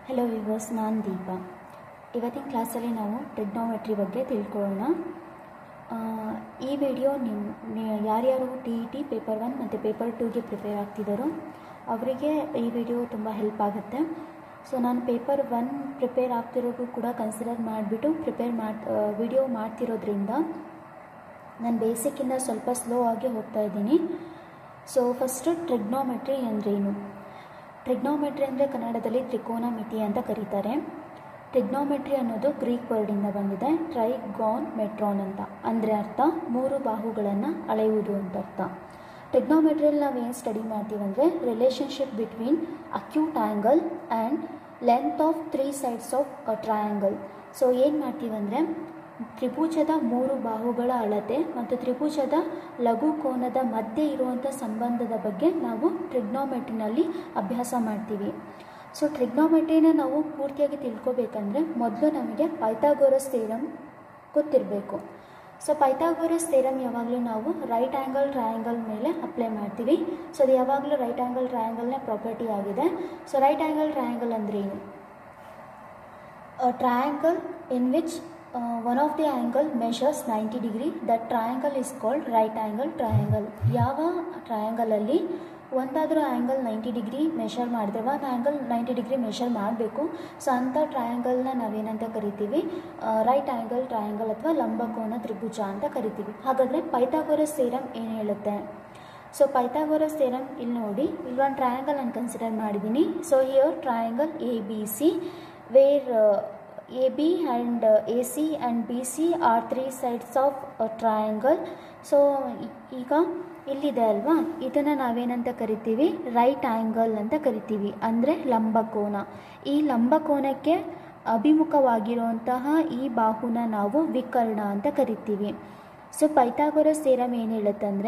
Hello viewers ನಾನು ದೀಪ ಇವತ್ತಿನ ಕ್ಲಾಸಲ್ಲಿ ನಾವು ಟ್ರಿಗ್ನೋಮೆಟ್ರಿ ಬಗ್ಗೆ ತಿಳ್ಕೊಳ್ಳೋಣ ಆ, ಈ ವಿಡಿಯೋ ನಿಮ್ಮ ಯಾರ್ಯಾರು T E T paper one ಮತ್ತು ಪೇಪರ್ ಟೂಗೆ ಪ್ರಿಪೇರ್ ಆಗ್ತಿದ್ದಾರೋ ಅವರಿಗೆ ಈ ವಿಡಿಯೋ ತುಂಬ ಹೆಲ್ಪ್ ಆಗುತ್ತೆ ಸೊ ನಾನು ಪೇಪರ್ ಒನ್ ಪ್ರಿಪೇರ್ ಆಗ್ತಿರೋದು ಕೂಡ ಕನ್ಸಿಡರ್ ಮಾಡಿಬಿಟ್ಟು ಪ್ರಿಪೇರ್ ಮಾಡಿ ವಿಡಿಯೋ ಮಾಡ್ತಿರೋದ್ರಿಂದ ನಾನು ಬೇಸಿಕ್ಕಿಂದ ಸ್ವಲ್ಪ ಸ್ಲೋ ಆಗಿ ಹೋಗ್ತಾ ಇದ್ದೀನಿ ಸೊ ಫಸ್ಟು ಟ್ರಿಗ್ನೋಮೆಟ್ರಿ ಅಂದ್ರೇನು ಟ್ರಿಗ್ನೋಮೆಟ್ರಿ ಅಂದರೆ ಕನ್ನಡದಲ್ಲಿ ತ್ರಿಕೋನಮಿತಿ ಅಂತ ಕರೀತಾರೆ ಟ್ರಿಗ್ನೋಮೆಟ್ರಿ ಅನ್ನೋದು ಗ್ರೀಕ್ ವರ್ಡಿಂದ ಬಂದಿದೆ ಟ್ರೈಗಾನ್ ಮೆಟ್ರಾನ್ ಅಂತ ಅಂದರೆ ಅರ್ಥ ಮೂರು ಬಾಹುಗಳನ್ನು ಅಳೆಯುವುದು ಅಂತ ಅರ್ಥ ಟ್ರಿಗ್ನೋಮೆಟ್ರಿಯಲ್ಲಿ ನಾವು ಏನು ಸ್ಟಡಿ ಮಾಡ್ತೀವಿ ಅಂದರೆ relationship between acute angle and length of three sides of a triangle so ಏನು ಮಾಡ್ತೀವಂದರೆ ತ್ರಿಭುಜದ ಮೂರು ಬಾಹುಗಳ ಅಳತೆ ಮತ್ತು ತ್ರಿಭುಜದ ಲಘು ಕೋನದ ಮಧ್ಯೆ ಇರುವಂಥ ಸಂಬಂಧದ ಬಗ್ಗೆ ನಾವು ಟ್ರಿಗ್ನೋಮೆಟ್ರಿನಲ್ಲಿ ಅಭ್ಯಾಸ ಮಾಡ್ತೀವಿ ಸೊ ಟ್ರಿಗ್ನೋಮೆಟ್ರಿನ ನಾವು ಪೂರ್ತಿಯಾಗಿ ತಿಳ್ಕೊಬೇಕಂದ್ರೆ ಮೊದಲು ನಮಗೆ ಪೈಥಾಗೋರಸ್ ಥಿಯರಮ್ ಗೊತ್ತಿರಬೇಕು ಸೊ ಪೈಥಾಗೋರಸ್ ಥಿಯರಮ್ ಯಾವಾಗಲೂ ನಾವು ರೈಟ್ ಆ್ಯಂಗಲ್ ಟ್ರಯಾಂಗಲ್ ಮೇಲೆ ಅಪ್ಲೈ ಮಾಡ್ತೀವಿ ಸೊ ಅದು ಯಾವಾಗಲೂ ರೈಟ್ ಆ್ಯಂಗಲ್ ಟ್ರಯಾಂಗಲ್ನ ಪ್ರಾಪರ್ಟಿ ಆಗಿದೆ ಸೊ ರೈಟ್ ಆ್ಯಂಗಲ್ ಟ್ರಯಾಂಗಲ್ ಅಂದರೆ ಏನು a triangle in which uh, one of the angle measures 90 degree that triangle is called right angle triangle ಯಾವ ಟ್ರಯಾಂಗಲಲ್ಲಿ ಒಂದಾದರೂ ಆ್ಯಂಗಲ್ ನೈಂಟಿ ಡಿಗ್ರಿ ಮೆಷರ್ ಮಾಡಿದ್ರೆ ಒಂದು ಆ್ಯಂಗಲ್ ನೈಂಟಿ ಡಿಗ್ರಿ ಮೆಷರ್ ಮಾಡಬೇಕು so ಅಂಥ ಟ್ರಯಾಂಗಲ್ನ ನಾವೇನಂತ ಕರಿತೀವಿ ರೈಟ್ ಆ್ಯಂಗಲ್ ಟ್ರಯಾಂಗಲ್ ಅಥವಾ ಲಂಬಕೋನ ತ್ರಿಭುಜ ಅಂತ ಕರಿತೀವಿ ಹಾಗಾದರೆ ಪೈಥಾಗೋರಸ್ ಥಿಯರಮ್ ಏನು ಹೇಳುತ್ತೆ ಸೊ ಪೈಥಾಗೋರಸ್ ಥಿಯರಮ್ ಇಲ್ಲಿ ನೋಡಿ ಇಲ್ಲಿ ಒಂದು ಟ್ರಯಾಂಗಲ್ ನಾನು ಕನ್ಸಿಡರ್ ಮಾಡಿದ್ದೀನಿ so here triangle A B C where A B and A C and B C are three sides of triangle so ಈಗ ಇಲ್ಲಿದೆ ಅಲ್ವಾ ಇದನ್ನು ನಾವೇನಂತ ಕರಿತೀವಿ ರೈಟ್ ಆ್ಯಂಗಲ್ ಅಂತ ಕರಿತೀವಿ ಅಂದರೆ ಲಂಬಕೋನ ಈ ಲಂಬಕೋನಕ್ಕೆ ಅಭಿಮುಖವಾಗಿರುವಂತಹ ಈ ಬಾಹುನ ನಾವು ವಿಕರ್ಣ ಅಂತ ಕರಿತೀವಿ ಸೊ ಪೈಥಾಗೋರಸ್ ಥಿಯರಮ್ ಏನು ಹೇಳುತ್ತಂದರೆ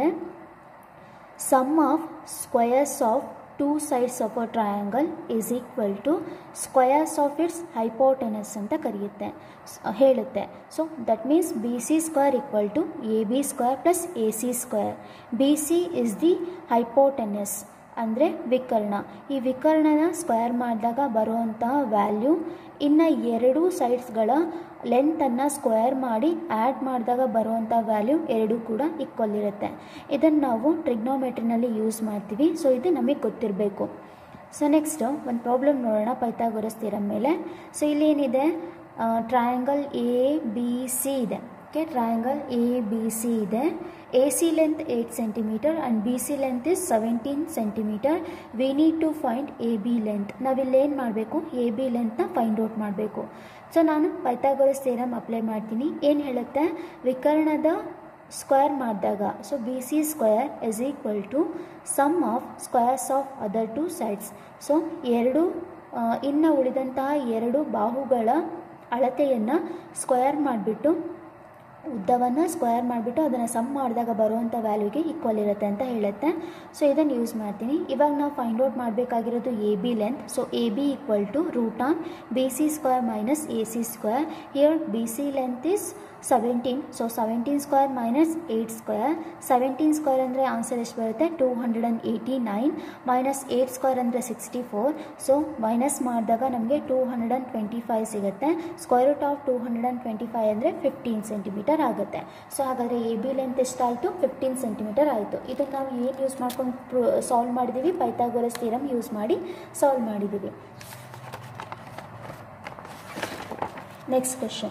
sum of squares of two sides of a triangle is equal to squares of its hypotenuse ಅಂತ ಕರೆಯುತ್ತೆ ಸ್- ಹೇಳುತ್ತೆ so that means B C square equal to A B square plus A C square B C is the hypotenuse ಅಂದರೆ ವಿಕರ್ಣ ಈ ವಿಕರ್ಣನ square ಮಾಡಿದಾಗ ಬರುವಂತಹ value ಇನ್ನು ಎರಡು ಸೈಡ್ಸ್ಗಳ ಲೆಂತನ್ನು ಸ್ಕ್ವೇರ್ ಮಾಡಿ ಆ್ಯಡ್ ಮಾಡಿದಾಗ ಬರುವಂಥ ವ್ಯಾಲ್ಯೂ ಎರಡೂ ಕೂಡ ಈಕ್ವಲ್ ಇರುತ್ತೆ ಇದನ್ನು ನಾವು ಟ್ರಿಗ್ನೋಮೆಟ್ರಿನಲ್ಲಿ ಯೂಸ್ ಮಾಡ್ತೀವಿ ಸೊ ಇದು ನಮಗೆ ಗೊತ್ತಿರಬೇಕು ಸೊ ನೆಕ್ಸ್ಟ್ ಒಂದು ಪ್ರಾಬ್ಲಮ್ ನೋಡೋಣ ಪೈಥಾಗೋರಸ್ ಥಿಯರಮ್ ಮೇಲೆ ಸೊ ಇಲ್ಲೇನಿದೆ ಟ್ರಯಾಂಗಲ್ ಎ ಬಿ ಸಿ ಇದೆ okay triangle A B C ಇದೆ A C length eight centimetre and B C length is seventeen centimetre we need to find A B length ನಾವಿಲ್ಲಿ ಏನು ಮಾಡಬೇಕು A B ಲೆಂತ್ನ find out ಮಾಡಬೇಕು so ನಾನು Pythagoras theorem apply ಮಾಡ್ತೀನಿ ಏನು ಹೇಳುತ್ತೆ ವಿಕರ್ಣದ ಸ್ಕ್ವೇರ್ ಮಾಡಿದಾಗ so B C square is equal to sum of squares of other two sides so ಎರಡು ಆ, ಇನ್ನು ಉಳಿದಂತಹ ಎರಡು ಬಾಹುಗಳ ಅಳತೆಯನ್ನು ಸ್ಕ್ವೇರ್ ಮಾಡಿಬಿಟ್ಟು ಉದ್ದವನ್ನು ಸ್ಕ್ವೇರ್ ಮಾಡಿಬಿಟ್ಟು ಅದನ್ನು ಸಮ್ ಮಾಡಿದಾಗ ಬರುವಂಥ ವ್ಯಾಲ್ಯೂಗೆ ಈಕ್ವಲ್ ಇರುತ್ತೆ ಅಂತ ಹೇಳುತ್ತೆ ಸೊ ಇದನ್ನು ಯೂಸ್ ಮಾಡ್ತೀನಿ ಇವಾಗ ನಾವು ಫೈಂಡ್ ಔಟ್ ಮಾಡಬೇಕಾಗಿರೋದು A B length so A B equal to root on B C square minus A C square here B C length is seventeen so seventeen square minus eight square seventeen square ಅಂದರೆ answer ಎಷ್ಟು ಬರುತ್ತೆ two hundred and eighty nine minus eight square ಅಂದರೆ sixty four so minus ಮಾಡಿದಾಗ ನಮಗೆ two hundred and twenty five ಸಿಗುತ್ತೆ square root of two hundred and twenty five ಅಂದರೆ fifteen centimetre ಆಗುತ್ತೆ so ಹಾಗಾದರೆ ಎ ಬಿ ಲೆಂತ್ ಎಷ್ಟಾಯಿತು fifteen centimetre ಆಯಿತು ಇದನ್ನು ನಾವು ಏನು ಯೂಸ್ ಮಾಡ್ಕೊಂಡು ಸಾಲ್ವ್ ಮಾಡಿದ್ದೀವಿ ಪೈಥಾಗೋರಸ್ ಥಿಯರಮ್ ಯೂಸ್ ಮಾಡಿ ಸಾಲ್ವ್ ಮಾಡಿದ್ದೀವಿ next question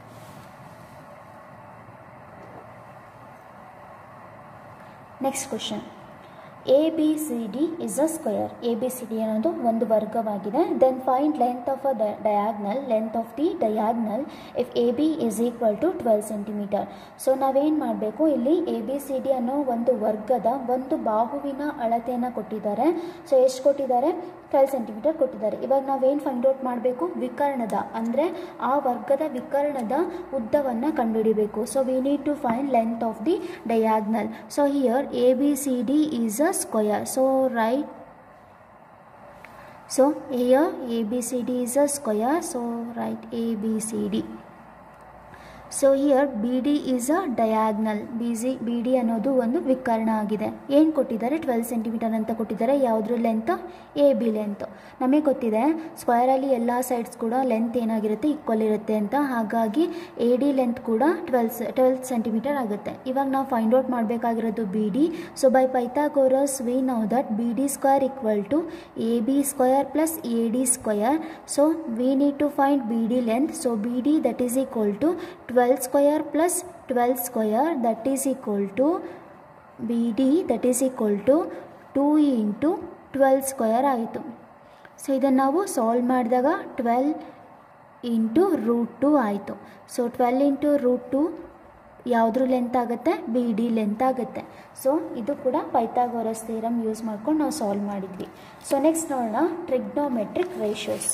next question A B C D is a square A B C D ಅನ್ನೋದು ಒಂದು ವರ್ಗವಾಗಿದೆ then find length of a diagonal length of the diagonal if A B is equal to twelve centimetre so ನಾವೇನು ಮಾಡಬೇಕು ಇಲ್ಲಿ A B C D ಅನ್ನೋ ಒಂದು ವರ್ಗದ ಒಂದು ಬಾಹುವಿನ ಅಳತೆಯನ್ನು ಕೊಟ್ಟಿದ್ದಾರೆ ಸೊ ಎಷ್ಟು ಕೊಟ್ಟಿದ್ದಾರೆ ಟ್ವೆಲ್ ಸೆಂಟಿಮೀಟರ್ ಕೊಟ್ಟಿದ್ದಾರೆ ಇವಾಗ ನಾವೇನು ಫೈಂಡ್ ಔಟ್ ಮಾಡಬೇಕು ವಿಕರ್ಣದ ಅಂದರೆ ಆ ವರ್ಗದ ವಿಕರ್ಣದ ಉದ್ದವನ್ನು ಕಂಡುಹಿಡಿಬೇಕು so we need to find length of the diagonal so here A B C D is a square so right so here A B C D is a square so right A B C D so here B D is a diagonal B C B D ಅನ್ನೋದು ಒಂದು ವಿಕರ್ಣ ಆಗಿದೆ ಏನು ಕೊಟ್ಟಿದ್ದಾರೆ twelve centimetre ಅಂತ ಕೊಟ್ಟಿದ್ದಾರೆ ಯಾವುದ್ರ length A B length ನಮಗೆ ಗೊತ್ತಿದೆ ಸ್ಕ್ವೇರಲ್ಲಿ ಎಲ್ಲ ಸೈಡ್ಸ್ ಕೂಡ ಲೆಂತ್ ಏನಾಗಿರುತ್ತೆ ಈಕ್ವಲ್ ಇರುತ್ತೆ ಅಂತ ಹಾಗಾಗಿ ಎ ಡಿ ಲೆಂತ್ ಕೂಡ ಟ್ವೆಲ್ ಟ್ವೆಲ್ ಸೆಂಟಿಮೀಟರ್ ಆಗುತ್ತೆ ಇವಾಗ ನಾವು ಫೈಂಡ್ ಔಟ್ ಮಾಡಬೇಕಾಗಿರೋದು B D so by Pythagoras we know that B D square equal to A B square plus A D square so we need to find B D length so B D that is equal to twelve square plus twelve square that is equal to B D that is equal to two into twelve square ಆಯಿತು so ಇದನ್ನು ನಾವು solve ಮಾಡಿದಾಗ twelve into root two ಆಯಿತು so twelve into root two ಯಾವುದ್ರ length ಆಗುತ್ತೆ B D length ಆಗುತ್ತೆ so ಇದು ಕೂಡ ಪೈಥಾಗೋರಸ್ ಥಿಯರಮ್ ಯೂಸ್ ಮಾಡ್ಕೊಂಡು ನಾವು ಸಾಲ್ವ್ ಮಾಡಿದ್ವಿ ಸೊ ನೆಕ್ಸ್ಟ್ ನೋಡೋಣ trigonometric ratios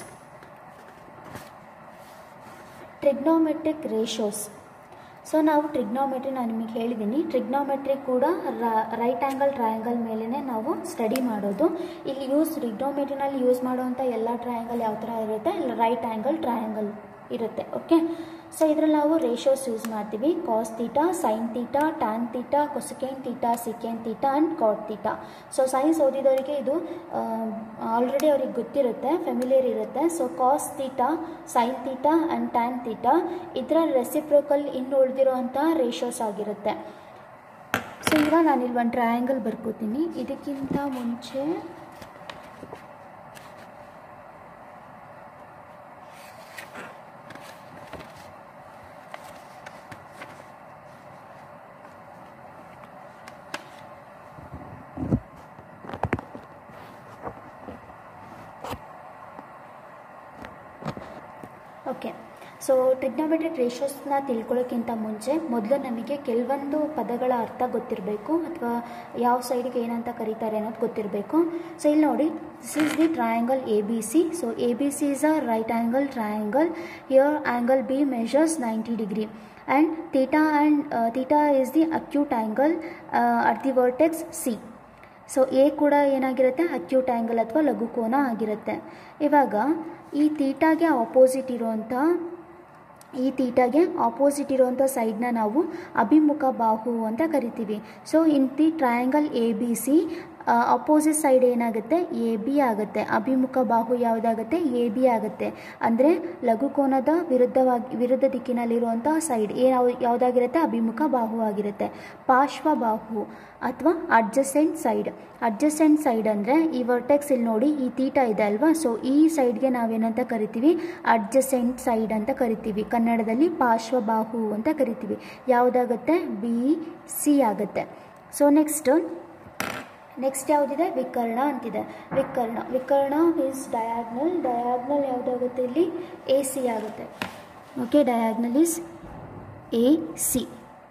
trigonometric ratios so ನಾವು ಟ್ರಿಗ್ನೋಮೆಟ್ರಿ ನಾನು ನಿಮಗೆ ಹೇಳಿದ್ದೀನಿ ಟ್ರಿಗ್ನೋಮೆಟ್ರಿ ಕೂಡ ರೈಟ್ ಆ್ಯಂಗಲ್ ಟ್ರಯಾಂಗಲ್ ಮೇಲೇ ನಾವು ಸ್ಟಡಿ ಮಾಡೋದು ಇಲ್ಲಿ ಯೂಸ್ ಟ್ರಿಗ್ನೋಮೆಟ್ರಿನಲ್ಲಿ ಯೂಸ್ ಮಾಡುವಂಥ ಎಲ್ಲ ಟ್ರಯಾಂಗಲ್ ಯಾವ ಥರ ಇರುತ್ತೆ ಇಲ್ಲ ರೈಟ್ ಆ್ಯಂಗಲ್ ಟ್ರಯಾಂಗಲ್ ಇರುತ್ತೆ ಓಕೆ ಸೊ ಇದರಲ್ಲಿ ನಾವು ರೇಷೋಸ್ ಯೂಸ್ ಮಾಡ್ತೀವಿ cos theta sine theta tan theta cosecant theta secant theta and cot theta so science ಓದಿದವರಿಗೆ ಇದು ಆಲ್ರೆಡಿ ಅವ್ರಿಗೆ ಗೊತ್ತಿರುತ್ತೆ ಫೆಮಿಲಿಯರ್ ಇರುತ್ತೆ so cos theta sine theta and tan theta ಇದರ ರೆಸಿಪ್ರೋಕಲ್ ಇನ್ನು ಉಳಿದಿರುವಂಥ ರೇಷೋಸ್ ಆಗಿರುತ್ತೆ ಸೊ ಈಗ ನಾನಿಲ್ಲಿ ಒಂದು ಟ್ರಯಾಂಗಲ್ ಬರ್ಕೋತೀನಿ ಇದಕ್ಕಿಂತ ಮುಂಚೆ ಓಕೆ ಸೊ ಟ್ರಿಗ್ನೋಮೆಟ್ರಿಕ್ ರೇಷೋಸ್ನ ತಿಳ್ಕೊಳ್ಳೋಕ್ಕಿಂತ ಮುಂಚೆ ಮೊದಲು ನಮಗೆ ಕೆಲವೊಂದು ಪದಗಳ ಅರ್ಥ ಗೊತ್ತಿರಬೇಕು ಅಥವಾ ಯಾವ ಸೈಡಿಗೆ ಏನಂತ ಕರೀತಾರೆ ಅನ್ನೋದು ಗೊತ್ತಿರಬೇಕು ಸೊ ಇಲ್ಲಿ ನೋಡಿ this is the triangle A B C so A B C is a right angle triangle here angle B measures ninety degree and theta and theta is the acute angle at the vertex C so A ಕೂಡ ಏನಾಗಿರುತ್ತೆ acute angle ಅಥವಾ ಲಘುಕೋನ ಆಗಿರುತ್ತೆ ಇವಾಗ ಈ ತೀಟಾಗೆ opposite ಇರುವಂಥ ಈ ತೀಟಾಗೆ ಆಪೋಸಿಟ್ ಇರುವಂಥ ಸೈಡ್ನ ನಾವು ಅಭಿಮುಖ ಬಾಹು ಅಂತ ಕರಿತೀವಿ so in the triangle A B C opposite side ಏನಾಗುತ್ತೆ ಎ ಬಿ ಆಗುತ್ತೆ ಅಭಿಮುಖ ಬಾಹು ಯಾವುದಾಗುತ್ತೆ ಎ ಬಿ ಆಗುತ್ತೆ ಅಂದರೆ ಲಘುಕೋನದ ವಿರುದ್ಧವಾಗಿ ವಿರುದ್ಧ ದಿಕ್ಕಿನಲ್ಲಿರುವಂಥ ಸೈಡ್ ಏನು ಯಾವುದಾಗಿರುತ್ತೆ ಅಭಿಮುಖ ಬಾಹು ಆಗಿರುತ್ತೆ ಪಾರ್ಶ್ವ ಬಾಹು ಅಥವಾ ಅಡ್ಜಸೆಂಟ್ ಸೈಡ್ ಅಡ್ಜಸೆಂಟ್ ಸೈಡ್ ಅಂದರೆ ಈ ವರ್ಟೆಕ್ಸ್ ಇಲ್ಲಿ ನೋಡಿ ಈ ತೀಟ ಇದೆ ಅಲ್ವಾ ಸೊ ಈ ಸೈಡ್ಗೆ ನಾವೇನಂತ ಕರಿತೀವಿ ಅಡ್ಜಸೆಂಟ್ ಸೈಡ್ ಅಂತ ಕರಿತೀವಿ ಕನ್ನಡದಲ್ಲಿ ಪಾರ್ಶ್ವ ಬಾಹು ಅಂತ ಕರಿತೀವಿ ಯಾವುದಾಗುತ್ತೆ ಬಿ ಸಿ ಆಗುತ್ತೆ ಸೊ ನೆಕ್ಸ್ಟ್ ನೆಕ್ಸ್ಟ್ ಯಾವುದಿದೆ ವಿಕರ್ಣ ಅಂತಿದೆ ವಿಕರ್ಣ ವಿಕರ್ಣ ಮೀನ್ಸ್ ಡಯಾಗ್ನಲ್ ಡಯಾಗ್ನಲ್ ಯಾವುದಾಗುತ್ತೆ ಇಲ್ಲಿ ಎ ಸಿ ಆಗುತ್ತೆ okay diagonal is A C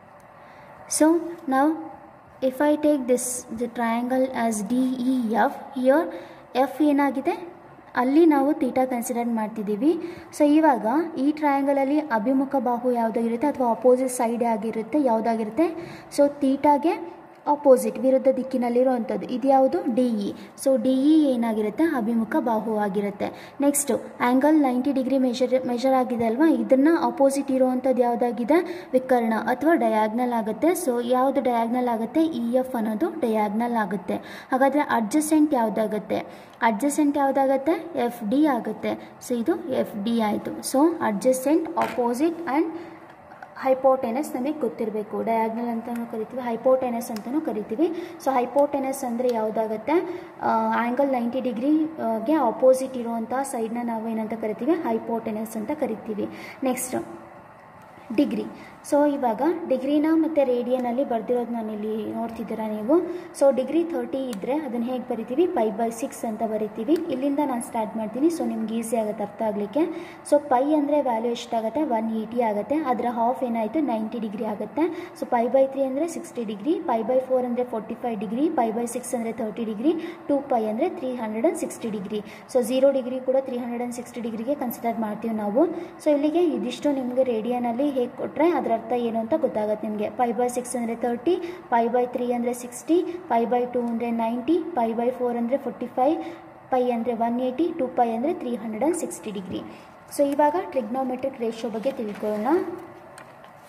so ನಾವು if I take this the triangle as D E F here F ಏನಾಗಿದೆ ಅಲ್ಲಿ ನಾವು ತೀಟಾ ಕನ್ಸಿಡರ್ ಮಾಡ್ತಿದ್ದೀವಿ ಸೊ ಇವಾಗ ಈ ಟ್ರಯಾಂಗಲಲ್ಲಿ ಅಭಿಮುಖ ಬಾಹು ಯಾವುದಾಗಿರುತ್ತೆ ಅಥವಾ ಅಪೋಸಿಟ್ ಸೈಡ್ ಆಗಿರುತ್ತೆ ಯಾವುದಾಗಿರುತ್ತೆ ಸೊ ತೀಟಾಗೆ ಆಪೋಸಿಟ್ ವಿರುದ್ಧ ದಿಕ್ಕಿನಲ್ಲಿರುವಂಥದ್ದು ಇದು ಯಾವುದು D E so D E ಏನಾಗಿರುತ್ತೆ ಅಭಿಮುಖ ಬಾಹು ಆಗಿರುತ್ತೆ next angle ninety degree measure measure ಆಗಿದೆ ಅಲ್ವಾ ಇದನ್ನು ಅಪೋಸಿಟ್ ಇರುವಂಥದ್ದು ಯಾವುದಾಗಿದೆ ವಿಕರ್ಣ ಅಥವಾ ಡಯಾಗ್ನಲ್ ಆಗುತ್ತೆ ಸೊ ಯಾವುದು ಡಯಾಗ್ನಲ್ ಆಗುತ್ತೆ ಇ ಎಫ್ ಅನ್ನೋದು ಡಯಾಗ್ನಲ್ ಆಗುತ್ತೆ ಹಾಗಾದರೆ ಅಡ್ಜಸೆಂಟ್ ಯಾವುದಾಗುತ್ತೆ ಅಡ್ಜಸೆಂಟ್ ಯಾವುದಾಗುತ್ತೆ ಎಫ್ ಡಿ ಆಗುತ್ತೆ ಸೊ ಇದು ಎಫ್ ಡಿ ಆಯಿತು so adjacent opposite and hypotenuse ನಮಗೆ ಗೊತ್ತಿರಬೇಕು ಡಯಾಗ್ನಲ್ ಅಂತಲೂ ಕರಿತೀವಿ ಹೈಪೋಟೆನಸ್ ಅಂತಲೂ ಕರಿತೀವಿ ಸೊ ಹೈಪೋಟೆನಸ್ ಅಂದರೆ ಯಾವುದಾಗುತ್ತೆ ಆ್ಯಂಗಲ್ ನೈಂಟಿ ಡಿಗ್ರಿಗೆ ಆಪೋಸಿಟ್ ಇರುವಂಥ ಸೈಡ್ನ ನಾವು ಏನಂತ ಕರಿತೀವಿ ಹೈಪೋಟೆನಸ್ ಅಂತ ಕರಿತೀವಿ ನೆಕ್ಸ್ಟ್ ಡಿಗ್ರಿ ಸೊ ಇವಾಗ ಡಿಗ್ರಿನ ಮತ್ತು ರೇಡಿಯನಲ್ಲಿ ಬರ್ದಿರೋದು ನಾನು ಇಲ್ಲಿ ನೋಡ್ತಿದ್ದೀರಾ ನೀವು ಸೊ ಡಿಗ್ರಿ ಥರ್ಟಿ ಇದ್ದರೆ ಅದನ್ನು ಹೇಗೆ ಬರಿತೀವಿ ಪೈ ಬೈ ಸಿಕ್ಸ್ ಅಂತ ಬರಿತೀವಿ ಇಲ್ಲಿಂದ ನಾನು ಸ್ಟಾರ್ಟ್ ಮಾಡ್ತೀನಿ ಸೊ ನಿಮ್ಗೆ ಈಸಿ ಆಗುತ್ತೆ ಅರ್ಥ ಆಗಲಿಕ್ಕೆ ಸೊ ಪೈ ಅಂದರೆ ವ್ಯಾಲ್ಯೂ ಎಷ್ಟಾಗುತ್ತೆ ಒನ್ ಏಯ್ಟಿ ಆಗುತ್ತೆ ಅದರ ಹಾಫ್ ಏನಾಯಿತು ನೈಂಟಿ ಡಿಗ್ರಿ ಆಗುತ್ತೆ ಸೊ ಪೈ ಬೈ ತ್ರೀ ಅಂದರೆ sixty degree pi by four ಅಂದರೆ forty five degree pi by six ಅಂದರೆ ತರ್ಟಿ ಡಿಗ್ರಿ ಟೂ ಪೈ ಅಂದರೆ three hundred and sixty degree so zero degree ಕೂಡ three hundred and sixty ಡಿಗ್ರಿಗೆ consider ಮಾಡ್ತೀವಿ ನಾವು so ಇಲ್ಲಿಗೆ ಇದಿಷ್ಟು ನಿಮಗೆ ರೇಡಿಯನಲ್ಲಿ ಹೇಗೆ ಕೊಟ್ಟರೆ ಅದರ ಅರ್ಥ ಏನು ಅಂತ ಗೊತ್ತಾಗುತ್ತೆ ನಿಮಗೆ ಪೈ ಬೈ ಸಿಕ್ಸ್ ಅಂದರೆ ತರ್ಟಿ ಪೈ ಬೈ ತ್ರೀ ಅಂದರೆ ಸಿಕ್ಸ್ಟಿ ಪೈ ಬೈ ಟೂ ಅಂದರೆ ನೈಂಟಿ ಪೈ ಬೈ ಫೋರ್ ಅಂದರೆ ಫೋರ್ಟಿ ಫೈವ್ ಪೈ ಅಂದರೆ ಒನ್ ಏಯ್ಟಿ ಟೂ ಪೈ ಅಂದರೆ three hundred and sixty degree so ಇವಾಗ ಟ್ರಿಗ್ನೋಮೆಟ್ರಿಕ್ ರೇಷಿಯೋ ಬಗ್ಗೆ ತಿಳ್ಕೊಳ್ಳೋಣ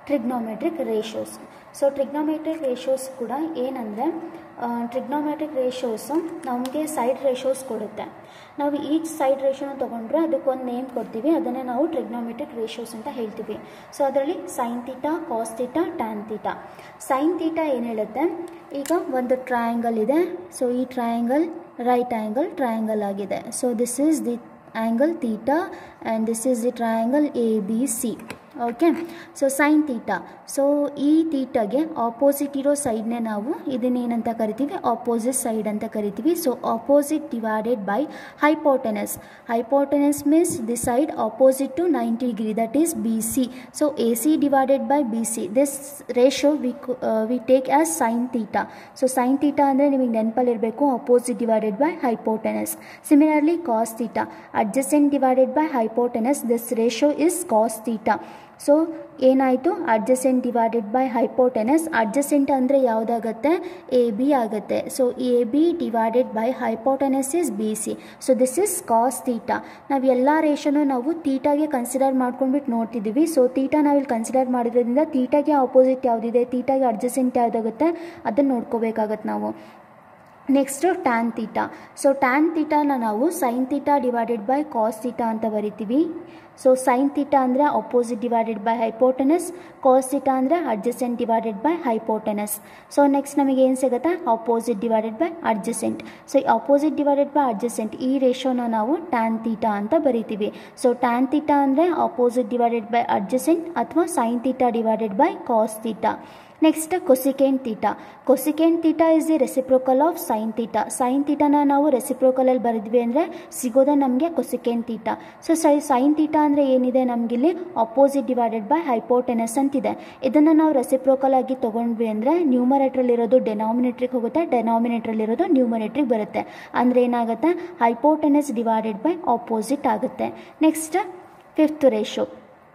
trigonometric ratios so trigonometric ratios ಕೂಡ ಏನಂದರೆ ಟ್ರಿಗ್ನೋಮೆಟ್ರಿಕ್ ರೇಷೋಸು ನಮಗೆ ಸೈಡ್ ರೇಷೋಸ್ ಕೊಡುತ್ತೆ ನಾವು ಈಚ್ ಸೈಡ್ ರೇಷೋನ ತೊಗೊಂಡ್ರೆ ಅದಕ್ಕೊಂದು ನೇಮ್ ಕೊಡ್ತೀವಿ ಅದನ್ನೇ ನಾವು ಟ್ರಿಗ್ನೋಮೆಟ್ರಿಕ್ ರೇಷೋಸ್ ಅಂತ ಹೇಳ್ತೀವಿ ಸೊ ಅದರಲ್ಲಿ sine theta cos theta tan theta sine theta ಏನು ಹೇಳುತ್ತೆ ಈಗ ಒಂದು ಟ್ರಯಾಂಗಲ್ ಇದೆ ಸೊ ಈ ಟ್ರಯಾಂಗಲ್ ರೈಟ್ ಆ್ಯಂಗಲ್ ಟ್ರಯಾಂಗಲ್ ಆಗಿದೆ so this is the angle theta and this is the triangle A B C okay so sine theta so ಈ ತೀಟಾಗೆ opposite ಇರೋ ಸೈಡ್ನೇ ನಾವು ಇದನ್ನೇನಂತ ಕರಿತೀವಿ ಆಪೋಸಿಟ್ ಸೈಡ್ ಅಂತ ಕರಿತೀವಿ so opposite divided by hypotenuse hypotenuse means the side opposite to ninety degree that is B C so A C divided by B C this ratio we we take as sine theta so sine theta ಅಂದರೆ ನಿಮಗೆ ನೆನಪಲ್ಲಿರಬೇಕು opposite divided by hypotenuse similarly cos theta adjacent divided by hypotenuse this ratio is cos theta so ಏನಾಯಿತು adjacent divided by hypotenuse adjacent ಅಂದರೆ ಯಾವುದಾಗುತ್ತೆ A B ಆಗುತ್ತೆ so A B divided by hypotenuse is B C so this is cos theta ನಾವು ಎಲ್ಲ ರೇಷನು ನಾವು ತೀಟಾಗೆ consider ಮಾಡ್ಕೊಂಡ್ಬಿಟ್ಟು ನೋಡ್ತಿದ್ದೀವಿ ಸೊ ತೀಟಾ ನಾವಿಲ್ಲಿ ಕನ್ಸಿಡರ್ ಮಾಡಿರೋದ್ರಿಂದ ತೀಟಾಗೆ ಆಪೋಸಿಟ್ ಯಾವುದಿದೆ ತೀಟಾಗೆ ಅಡ್ಜಸೆಂಟ್ ಯಾವುದಾಗುತ್ತೆ ಅದನ್ನು ನೋಡ್ಕೋಬೇಕಾಗತ್ತೆ ನಾವು next tan theta so tan ತೀಟಾನ ನಾವು sine theta divided by cos theta ಅಂತ ಬರಿತೀವಿ ಸೊ ಸೈನ್ ತೀಟಾ ಅಂದರೆ opposite divided by hypotenuse cos theta ಅಂದರೆ adjacent divided by hypotenuse so next ನಮಗೆ ಏನು ಸಿಗುತ್ತೆ opposite divided by adjacent so ಈ ಅಪೋಸಿಟ್ ಡಿವೈಡೆಡ್ ಬೈ ಅಡ್ಜಸೆಂಟ್ ಈ ರೇಷೋನ ನಾವು ಟ್ಯಾನ್ ತೀಟಾ ಅಂತ ಬರಿತೀವಿ ಸೊ ಟ್ಯಾನ್ ತೀಟಾ ಅಂದರೆ ಅಪೋಸಿಟ್ ಡಿವೈಡೆಡ್ ಬೈ ಅಡ್ಜಸೆಂಟ್ ಅಥವಾ sine theta divided by cos theta next cosecant theta cosecant theta is the reciprocal of sine theta sine ತೀಟಾನ ನಾವು ರೆಸಿಪ್ರೋಕಲಲ್ಲಿ ಬರೆದ್ವಿ ಅಂದರೆ ಸಿಗೋದೇ ನಮಗೆ ಕೊಸಿಕೆಂಟ್ ತೀಟಾ ಸೊ ಸೈ ಸೈನ್ ತೀಟಾ ಅಂದರೆ ಏನಿದೆ ನಮಗಿಲ್ಲಿ ಅಪೋಸಿಟ್ ಡಿವೈಡೆಡ್ ಬೈ ಹೈಪೋಟೆನಸ್ ಅಂತಿದೆ ಇದನ್ನು ನಾವು ರೆಸಿಪ್ರೋಕಲ್ ಆಗಿ ತೊಗೊಂಡ್ವಿ ಅಂದರೆ ನ್ಯೂಮರೇಟ್ರಲ್ಲಿರೋದು ಡೆನಾಮಿನೇಟ್ರಿಗೆ ಹೋಗುತ್ತೆ ಡೆನಾಮಿನೇಟ್ರಲ್ಲಿರೋದು ನ್ಯೂಮರೇಟ್ರಿಗೆ ಬರುತ್ತೆ ಅಂದರೆ ಏನಾಗುತ್ತೆ ಹೈಪೋಟೆನಸ್ ಡಿವೈಡೆಡ್ ಬೈ ಆಪೋಸಿಟ್ ಆಗುತ್ತೆ next fifth ratio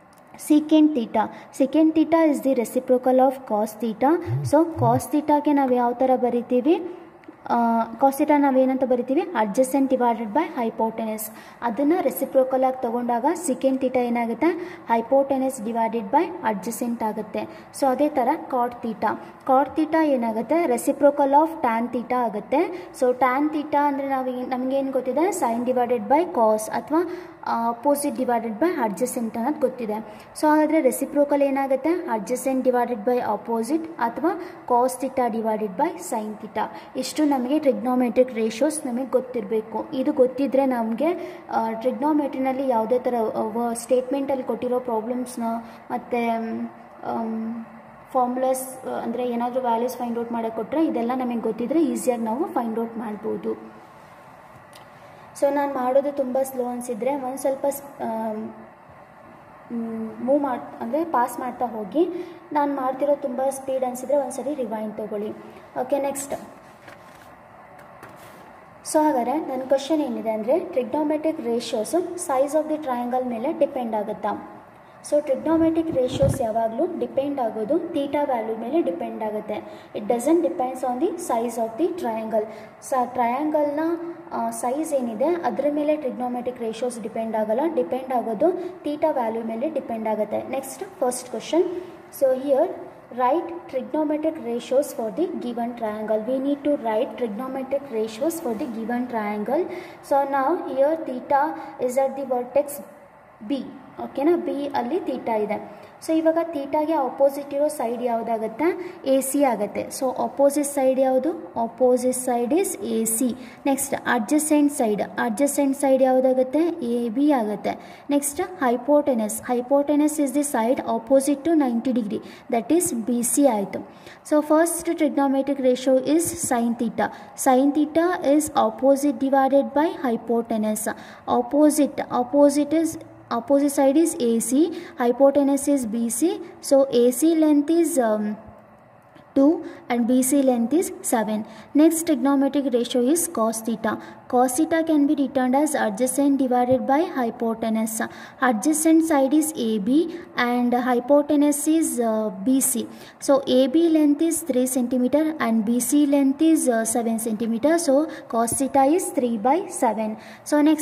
secant theta secant theta is the reciprocal of cos theta so cos ತೀಟಾಗೆ ನಾವು ಯಾವ ಥರ ಬರಿತೀವಿ ಕಾಸಿಟಾ ನಾವೇನಂತ ಬರಿತೀವಿ ಅಡ್ಜಸೆಂಟ್ ಡಿವೈಡೆಡ್ ಬೈ ಹೈಪೋಟೆನಸ್ ಅದನ್ನು ರೆಸಿಪ್ರೋಕಲ್ ಆಗಿ ತೊಗೊಂಡಾಗ ಸೆಕೆಂಡ್ ತೀಟಾ ಏನಾಗುತ್ತೆ ಹೈಪೋಟೆನಸ್ ಡಿವೈಡೆಡ್ ಬೈ ಅಡ್ಜಸೆಂಟ್ ಆಗುತ್ತೆ ಸೊ ಅದೇ ಥರ ಕಾಟ್ ತೀಟಾ ಕಾಟ್ ತೀಟಾ ಏನಾಗುತ್ತೆ ರೆಸಿಪ್ರೋಕಲ್ ಆಫ್ ಟ್ಯಾನ್ ತೀಟಾ ಆಗುತ್ತೆ ಸೊ ಟ್ಯಾನ್ ತೀಟಾ ಅಂದರೆ ನಾವು ನಮಗೇನು ಗೊತ್ತಿದೆ ಸೈನ್ ಡಿವೈಡೆಡ್ ಬೈ ಕಾಸ್ ಅಥವಾ ಅಪೋಸಿಟ್ ಡಿವೈಡೆಡ್ ಬೈ ಅಡ್ಜಸೆಂಟ್ ಅನ್ನೋದು ಗೊತ್ತಿದೆ ಸೊ ಹಾಗಾದರೆ ರೆಸಿಪ್ರೋಕಲ್ ಏನಾಗುತ್ತೆ ಅಡ್ಜಸೆಂಟ್ ಡಿವೈಡೆಡ್ ಬೈ ಅಪೋಸಿಟ್ ಅಥವಾ cos theta divided by sine theta ಇಷ್ಟು ನಮಗೆ ಟ್ರಿಗ್ನೋಮೆಟ್ರಿಕ್ ರೇಷೋಸ್ ನಮಗೆ ಗೊತ್ತಿರಬೇಕು ಇದು ಗೊತ್ತಿದ್ದರೆ ನಮಗೆ ಟ್ರಿಗ್ನೋಮೆಟ್ರಿನಲ್ಲಿ ಯಾವುದೇ ಥರ ಸ್ಟೇಟ್ಮೆಂಟಲ್ಲಿ ಕೊಟ್ಟಿರೋ ಪ್ರಾಬ್ಲಮ್ಸ್ನ ಮತ್ತು ಫಾರ್ಮುಲಾಸ್ ಅಂದರೆ ಏನಾದರೂ ವ್ಯಾಲ್ಯೂಸ್ ಫೈಂಡ್ ಔಟ್ ಮಾಡೋಕ್ಕೆ ಕೊಟ್ಟರೆ ಇದೆಲ್ಲ ನಮಗೆ ಗೊತ್ತಿದ್ದರೆ ಈಸಿಯಾಗಿ ನಾವು ಫೈಂಡ್ ಔಟ್ ಮಾಡ್ಬೋದು ಸೊ ನಾನು ಮಾಡೋದು ತುಂಬ ಸ್ಲೋ ಅನಿಸಿದರೆ ಒಂದು ಸ್ವಲ್ಪ ಮೂವ್ ಮಾಡಿ ಅಂದರೆ ಪಾಸ್ ಮಾಡ್ತಾ ಹೋಗಿ ನಾನು ಮಾಡ್ತಿರೋ ತುಂಬ ಸ್ಪೀಡ್ ಅನಿಸಿದರೆ ಒಂದು ಸರಿ ರಿವೈಂಡ್ ತೊಗೊಳ್ಳಿ ಓಕೆ ನೆಕ್ಸ್ಟ್ ಸೊ ಹಾಗಾದರೆ ನನ್ನ ಕ್ವಶನ್ ಏನಿದೆ ಅಂದರೆ trigonometric ratios size of the triangle ಮೇಲೆ ಡಿಪೆಂಡ್ ಆಗುತ್ತಾ ಸೊ ಟ್ರಿಗ್ನೋಮೆಟ್ರಿಕ್ ರೇಷಿಯೋಸ್ ಯಾವಾಗಲೂ ಡಿಪೆಂಡ್ ಆಗೋದು ತೀಟಾ ವ್ಯಾಲ್ಯೂ ಮೇಲೆ ಡಿಪೆಂಡ್ ಆಗುತ್ತೆ it doesn't depends on the size of the triangle ಸ ಟ್ರಯಾಂಗಲ್ನ ಸೈಜ್ ಏನಿದೆ ಅದರ ಮೇಲೆ ಟ್ರಿಗ್ನೋಮೆಟ್ರಿಕ್ ರೇಷಿಯೋಸ್ ಡಿಪೆಂಡ್ ಆಗಲ್ಲ ಡಿಪೆಂಡ್ ಆಗೋದು ತೀಟಾ ವ್ಯಾಲ್ಯೂ ಮೇಲೆ ಡಿಪೆಂಡ್ ಆಗುತ್ತೆ next first question so here write trigonometric ratios for the given triangle we need to write trigonometric ratios for the given triangle so now here theta is at the vertex b ಓಕೆನಾ B ಅಲ್ಲಿ theta ಇದೆ so ಇವಾಗ ತೀಟಾಗೆ opposite ಇರೋ side ಯಾವುದಾಗುತ್ತೆ A C ಆಗುತ್ತೆ so opposite side ಯಾವುದು opposite side is A C next adjacent side adjacent side ಯಾವುದಾಗುತ್ತೆ ಎ ಬಿ ಆಗುತ್ತೆ next hypotenuse hypotenuse is the side opposite to ninety degree that is B C ಆಯಿತು so first trigonometric ratio is sine theta sine theta is opposite divided by hypotenuse opposite opposite is opposite side is AC, hypotenuse is BC. So AC length is um, 2 and BC length is 7. Next trigonometric ratio is cos theta. Cos theta can be written as adjacent divided by hypotenuse. Adjacent side is AB and hypotenuse is uh, BC. So AB length is 3 centimeter and BC length is uh, 7 centimeter. So cos theta is 3 by 7. So next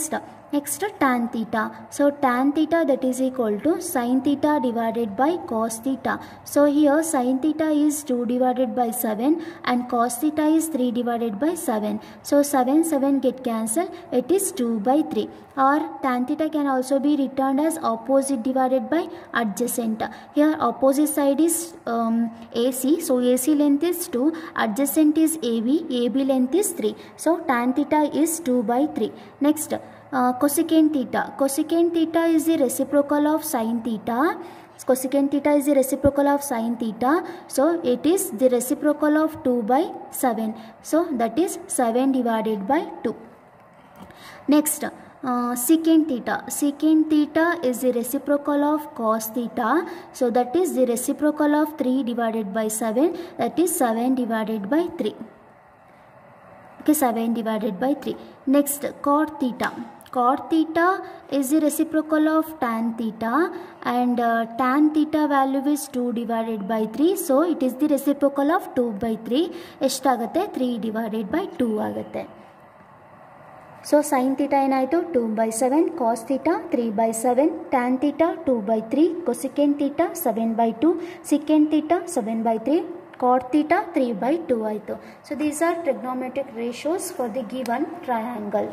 Next tan theta. So tan theta that is equal to sin theta divided by cos theta. So here sin theta is 2 divided by 7 and cos theta is 3 divided by 7. So 7 7 get cancelled. It is 2 by 3. Or tan theta can also be written as opposite divided by adjacent. Here opposite side is um, AC. So AC length is 2. Adjacent is AB. AB length is 3. So tan theta is 2 by 3. Next uh, cosecant theta. Cosecant theta is the reciprocal of sin theta. Cosecant theta is the reciprocal of sin theta. So it is the reciprocal of 2 by 7. So that is 7 divided by 2. Next, uh, secant theta. Secant theta is the reciprocal of cos theta. So that is the reciprocal of 3 divided by 7. That is 7 divided by 3 okay 7 divided by 3 next cot theta cot theta is the reciprocal of tan theta and uh, tan theta value is 2 divided by 3 so it is the reciprocal of 2 by 3 ಎಷ್ಟಾಗುತ್ತೆ 3 divided by 2 ಆಗುತ್ತೆ so sine theta ಏನಾಯಿತು two by seven cos theta three by seven tan theta two by three cosecant theta seven by two secant theta seven by three cot theta 3 by 2 ಆಯಿತು so these are trigonometric ratios for the given triangle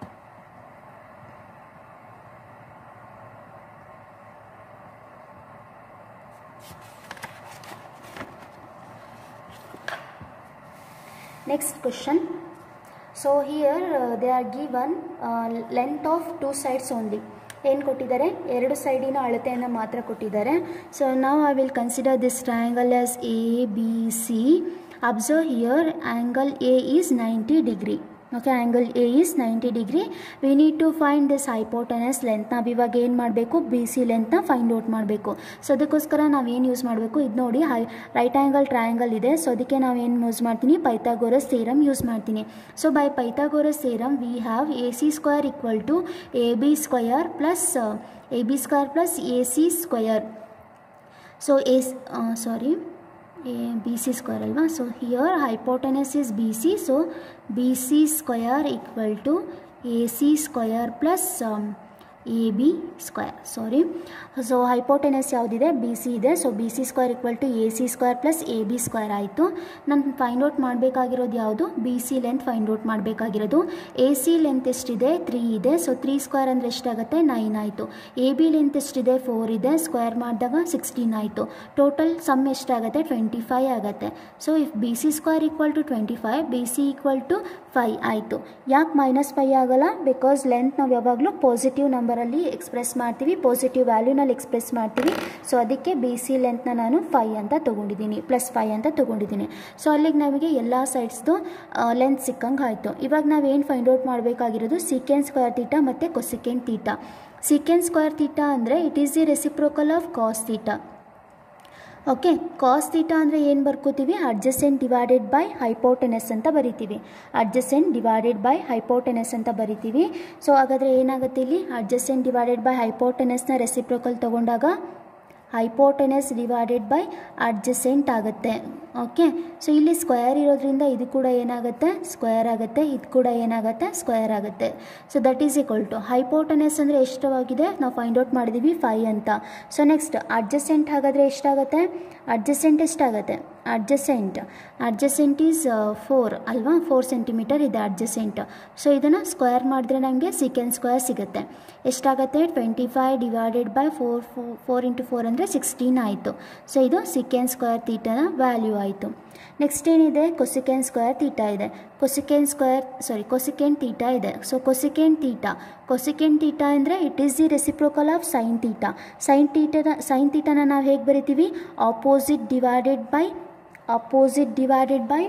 next question so here uh, they are given uh, length of two sides only ಏನು ಕೊಟ್ಟಿದ್ದಾರೆ ಎರಡು ಸೈಡಿನ ಅಳತೆಯನ್ನು ಮಾತ್ರ ಕೊಟ್ಟಿದ್ದಾರೆ so ನಾವು I will consider this triangle as A B C observe here angle A is ninety degree okay angle A is ninety degree we need to find this hypotenuse length ನಾವು ಇವಾಗ ಏನು ಮಾಡಬೇಕು ಬಿ ಸಿ ಲೆಂತ್ನ find out ಮಾಡಬೇಕು so ಅದಕ್ಕೋಸ್ಕರ ನಾವು ಏನು use ಮಾಡಬೇಕು ಇದು ನೋಡಿ ಹೈ ರೈಟ್ ಆ್ಯಂಗಲ್ ಟ್ರಯಾಂಗಲ್ ಇದೆ ಸೊ ಅದಕ್ಕೆ ನಾವು ಏನು ಯೂಸ್ ಮಾಡ್ತೀನಿ ಪೈಥಾಗೋರಸ್ ಥಿಯರಮ್ ಯೂಸ್ ಮಾಡ್ತೀನಿ so by Pythagoras theorem V have A C square equal to A B square plus A B square plus A C square so A sorry A B C square ಅಲ್ವಾ so here hypotenuse is B C so B C square equal to A C square plus A B square sorry so hypotenuse ಯಾವುದಿದೆ B C ಇದೆ so B C square equal to A C square plus A B square ಆಯಿತು ನಾನು find out ಮಾಡಬೇಕಾಗಿರೋದು ಯಾವುದು B C length find out ಮಾಡಬೇಕಾಗಿರೋದು A C length ಎಷ್ಟಿದೆ three ಇದೆ so three square ಅಂದರೆ ಎಷ್ಟಾಗುತ್ತೆ ನೈನ್ ಆಯಿತು ಎ ಬಿ ಲೆಂತ್ ಎಷ್ಟಿದೆ ಫೋರ್ ಇದೆ ಸ್ಕ್ವೇರ್ ಮಾಡಿದಾಗ ಸಿಕ್ಸ್ಟೀನ್ ಆಯಿತು ಟೋಟಲ್ ಸಮ್ ಎಷ್ಟಾಗುತ್ತೆ ಟ್ವೆಂಟಿ ಫೈವ್ ಆಗುತ್ತೆ so if B C square equal to twenty five B C equal to five ಆಯಿತು ಯಾಕೆ ಮೈನಸ್ ಫೈ ಆಗಲ್ಲ ಬಿಕಾಸ್ ಲೆಂತ್ ನಾವು ಯಾವಾಗಲೂ ಪಾಸಿಟಿವ್ ನಂಬರಲ್ಲಿ ಎಕ್ಸ್ಪ್ರೆಸ್ ಮಾಡ್ತೀವಿ ಪಾಸಿಟಿವ್ ವ್ಯಾಲ್ಯೂನಲ್ಲಿ ಎಕ್ಸ್ಪ್ರೆಸ್ ಮಾಡ್ತೀವಿ ಸೊ ಅದಕ್ಕೆ ಬಿ ಸಿ ಲೆಂತ್ನ ನಾನು ಫೈ ಅಂತ ತೊಗೊಂಡಿದ್ದೀನಿ ಪ್ಲಸ್ ಫೈ ಅಂತ ತೊಗೊಂಡಿದ್ದೀನಿ ಸೊ ಅಲ್ಲಿಗೆ ನಮಗೆ ಎಲ್ಲ ಸೈಡ್ಸ್ದು ಲೆಂತ್ ಸಿಕ್ಕಂಗೆ ಆಯಿತು ಇವಾಗ ನಾವೇನು ಫೈಂಡ್ ಔಟ್ ಮಾಡಬೇಕಾಗಿರೋದು ಸೀಕೆನ್ ಸ್ಕ್ವೇರ್ ತೀಟಾ ಮತ್ತು cosecant theta secant square theta ಅಂದರೆ it is the reciprocal of cos theta okay cos theta ಅಂದರೆ ಏನು ಬರ್ಕೋತೀವಿ ಅಡ್ಜಸೆಂಟ್ ಡಿವೈಡೆಡ್ ಬೈ ಹೈಪೋಟೆನಸ್ ಅಂತ ಬರಿತೀವಿ ಅಡ್ಜಸೆಂಟ್ ಡಿವೈಡೆಡ್ ಬೈ ಹೈಪೋಟೆನಸ್ ಅಂತ ಬರಿತೀವಿ ಸೊ ಹಾಗಾದರೆ ಏನಾಗುತ್ತೆ ಇಲ್ಲಿ ಅಡ್ಜಸೆಂಟ್ ಡಿವೈಡೆಡ್ ಬೈ ಹೈಪೋಟೆನಸ್ನ ರೆಸಿಪ್ರೋಕಲ್ ತೊಗೊಂಡಾಗ ಹೈಪೋಟೆನಸ್ ಡಿವೈಡೆಡ್ ಬೈ ಅಡ್ಜಸೆಂಟ್ ಆಗುತ್ತೆ ಓಕೆ ಸೊ ಇಲ್ಲಿ ಸ್ಕ್ವೇರ್ ಇರೋದ್ರಿಂದ ಇದು ಕೂಡ ಏನಾಗುತ್ತೆ ಸ್ಕ್ವೇರ್ ಆಗುತ್ತೆ ಇದು ಕೂಡ ಏನಾಗುತ್ತೆ ಸ್ಕ್ವೇರ್ ಆಗುತ್ತೆ so that is equal to hypotenuse ಅಂದರೆ ಎಷ್ಟವಾಗಿದೆ ನಾವು ಫೈಂಡ್ ಔಟ್ ಮಾಡಿದ್ದೀವಿ ಫೈ ಅಂತ ಸೊ ನೆಕ್ಸ್ಟ್ ಅಡ್ಜಸೆಂಟ್ ಹಾಗಾದರೆ ಎಷ್ಟಾಗುತ್ತೆ ಅಡ್ಜಸೆಂಟ್ ಎಷ್ಟಾಗುತ್ತೆ ಅಡ್ಜಸೆಂಟ್ ಅಡ್ಜಸೆಂಟ್ ಈಸ್ ಫೋರ್ ಅಲ್ವಾ ಫೋರ್ ಸೆಂಟಿಮೀಟರ್ ಇದೆ ಅಡ್ಜಸೆಂಟ್ ಸೊ ಇದನ್ನು ಸ್ಕ್ವೇರ್ ಮಾಡಿದ್ರೆ ನನಗೆ ಸಿಕೆನ್ ಸ್ಕ್ವೇರ್ ಸಿಗುತ್ತೆ ಎಷ್ಟಾಗುತ್ತೆ twenty five divided by four four into four ಅಂದರೆ ಸಿಕ್ಸ್ಟೀನ್ ಆಯಿತು ಸೊ ಇದು ಸಿಕೆನ್ ಸ್ಕ್ವೇರ್ ತೀಟನ ವ್ಯಾಲ್ಯೂ ಆಯಿತು ನೆಕ್ಸ್ಟ್ ಏನಿದೆ ಕೊಸಿಕೆನ್ ಸ್ಕ್ವೇರ್ ತೀಟಾ ಇದೆ ಕೊಸಿಕೆನ್ ಸ್ಕ್ವೇರ್ ಸಾರಿ ಕೊಸಿಕೆನ್ ತೀಟಾ ಇದೆ so cosecant theta cosecant theta ಅಂದರೆ it is the reciprocal of sine theta sine ತೀಟನ ಸೈನ್ ತೀಟಾನ ನಾವು ಹೇಗೆ ಬರಿತೀವಿ opposite divided by opposite divided by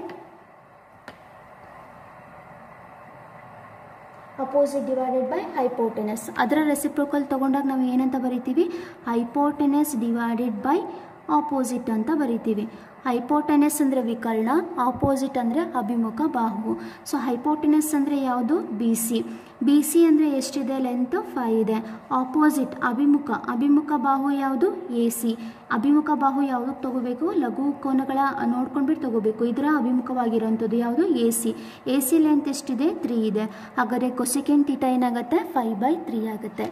opposite divided by hypotenuse ಅದರ ರೆಸಿಪ್ರೋಕಲ್ ತೊಗೊಂಡಾಗ ನಾವು ಏನಂತ ಬರಿತೀವಿ ಹೈಪೋಟೆನಸ್ ಡಿವೈಡೆಡ್ ಬೈ ಆಪೋಸಿಟ್ ಅಂತ ಬರಿತೀವಿ ಹೈಪೋಟೆನಸ್ ಅಂದರೆ ವಿಕರ್ಣ ಆಪೋಸಿಟ್ ಅಂದರೆ ಅಭಿಮುಖ ಬಾಹು ಸೊ ಹೈಪೋಟೆನಸ್ ಅಂದರೆ ಯಾವುದು ಬಿ ಸಿ ಬಿ ಸಿ ಅಂದರೆ ಎಷ್ಟಿದೆ ಲೆಂತ್ ಫೈ ಇದೆ ಆಪೋಸಿಟ್ ಅಭಿಮುಖ ಅಭಿಮುಖ ಬಾಹು ಯಾವುದು ಎ ಸಿ ಅಭಿಮುಖ ಬಾಹು ಯಾವುದು ತಗೋಬೇಕು ಲಘು ಕೋನಗಳ ನೋಡ್ಕೊಂಡ್ಬಿಟ್ಟು ತಗೋಬೇಕು ಇದರ ಅಭಿಮುಖವಾಗಿರೋಂಥದ್ದು ಯಾವುದು A C A C length ಎಷ್ಟಿದೆ ತ್ರೀ ಇದೆ ಹಾಗಾದರೆ ಕೊಸಿಕೆನ್ ತೀಟ ಏನಾಗುತ್ತೆ ಫೈ ಬೈ ತ್ರೀ ಆಗುತ್ತೆ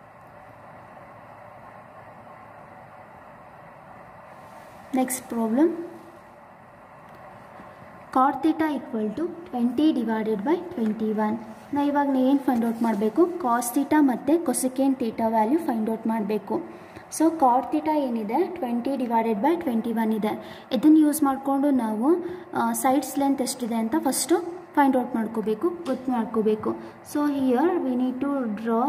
next problem cot theta equal to twenty divided by twenty one ನಾ ಇವಾಗ ಏನು ಫೈಂಡ್ ಔಟ್ ಮಾಡಬೇಕು ಕಾಸ್ ಥೀಟಾ ಮತ್ತು cosecant theta value find out ಮಾಡಬೇಕು ಸೊ ಕಾಟ್ ಥೀಟಾ ಏನಿದೆ twenty divided by twenty one ಇದೆ ಇದನ್ನು ಯೂಸ್ ಮಾಡಿಕೊಂಡು ನಾವು ಸೈಡ್ಸ್ ಲೆಂತ್ ಎಷ್ಟಿದೆ ಅಂತ ಫಸ್ಟು ಫೈಂಡ್ ಔಟ್ ಮಾಡ್ಕೋಬೇಕು ಗೊತ್ತು ಮಾಡ್ಕೋಬೇಕು so here we need to draw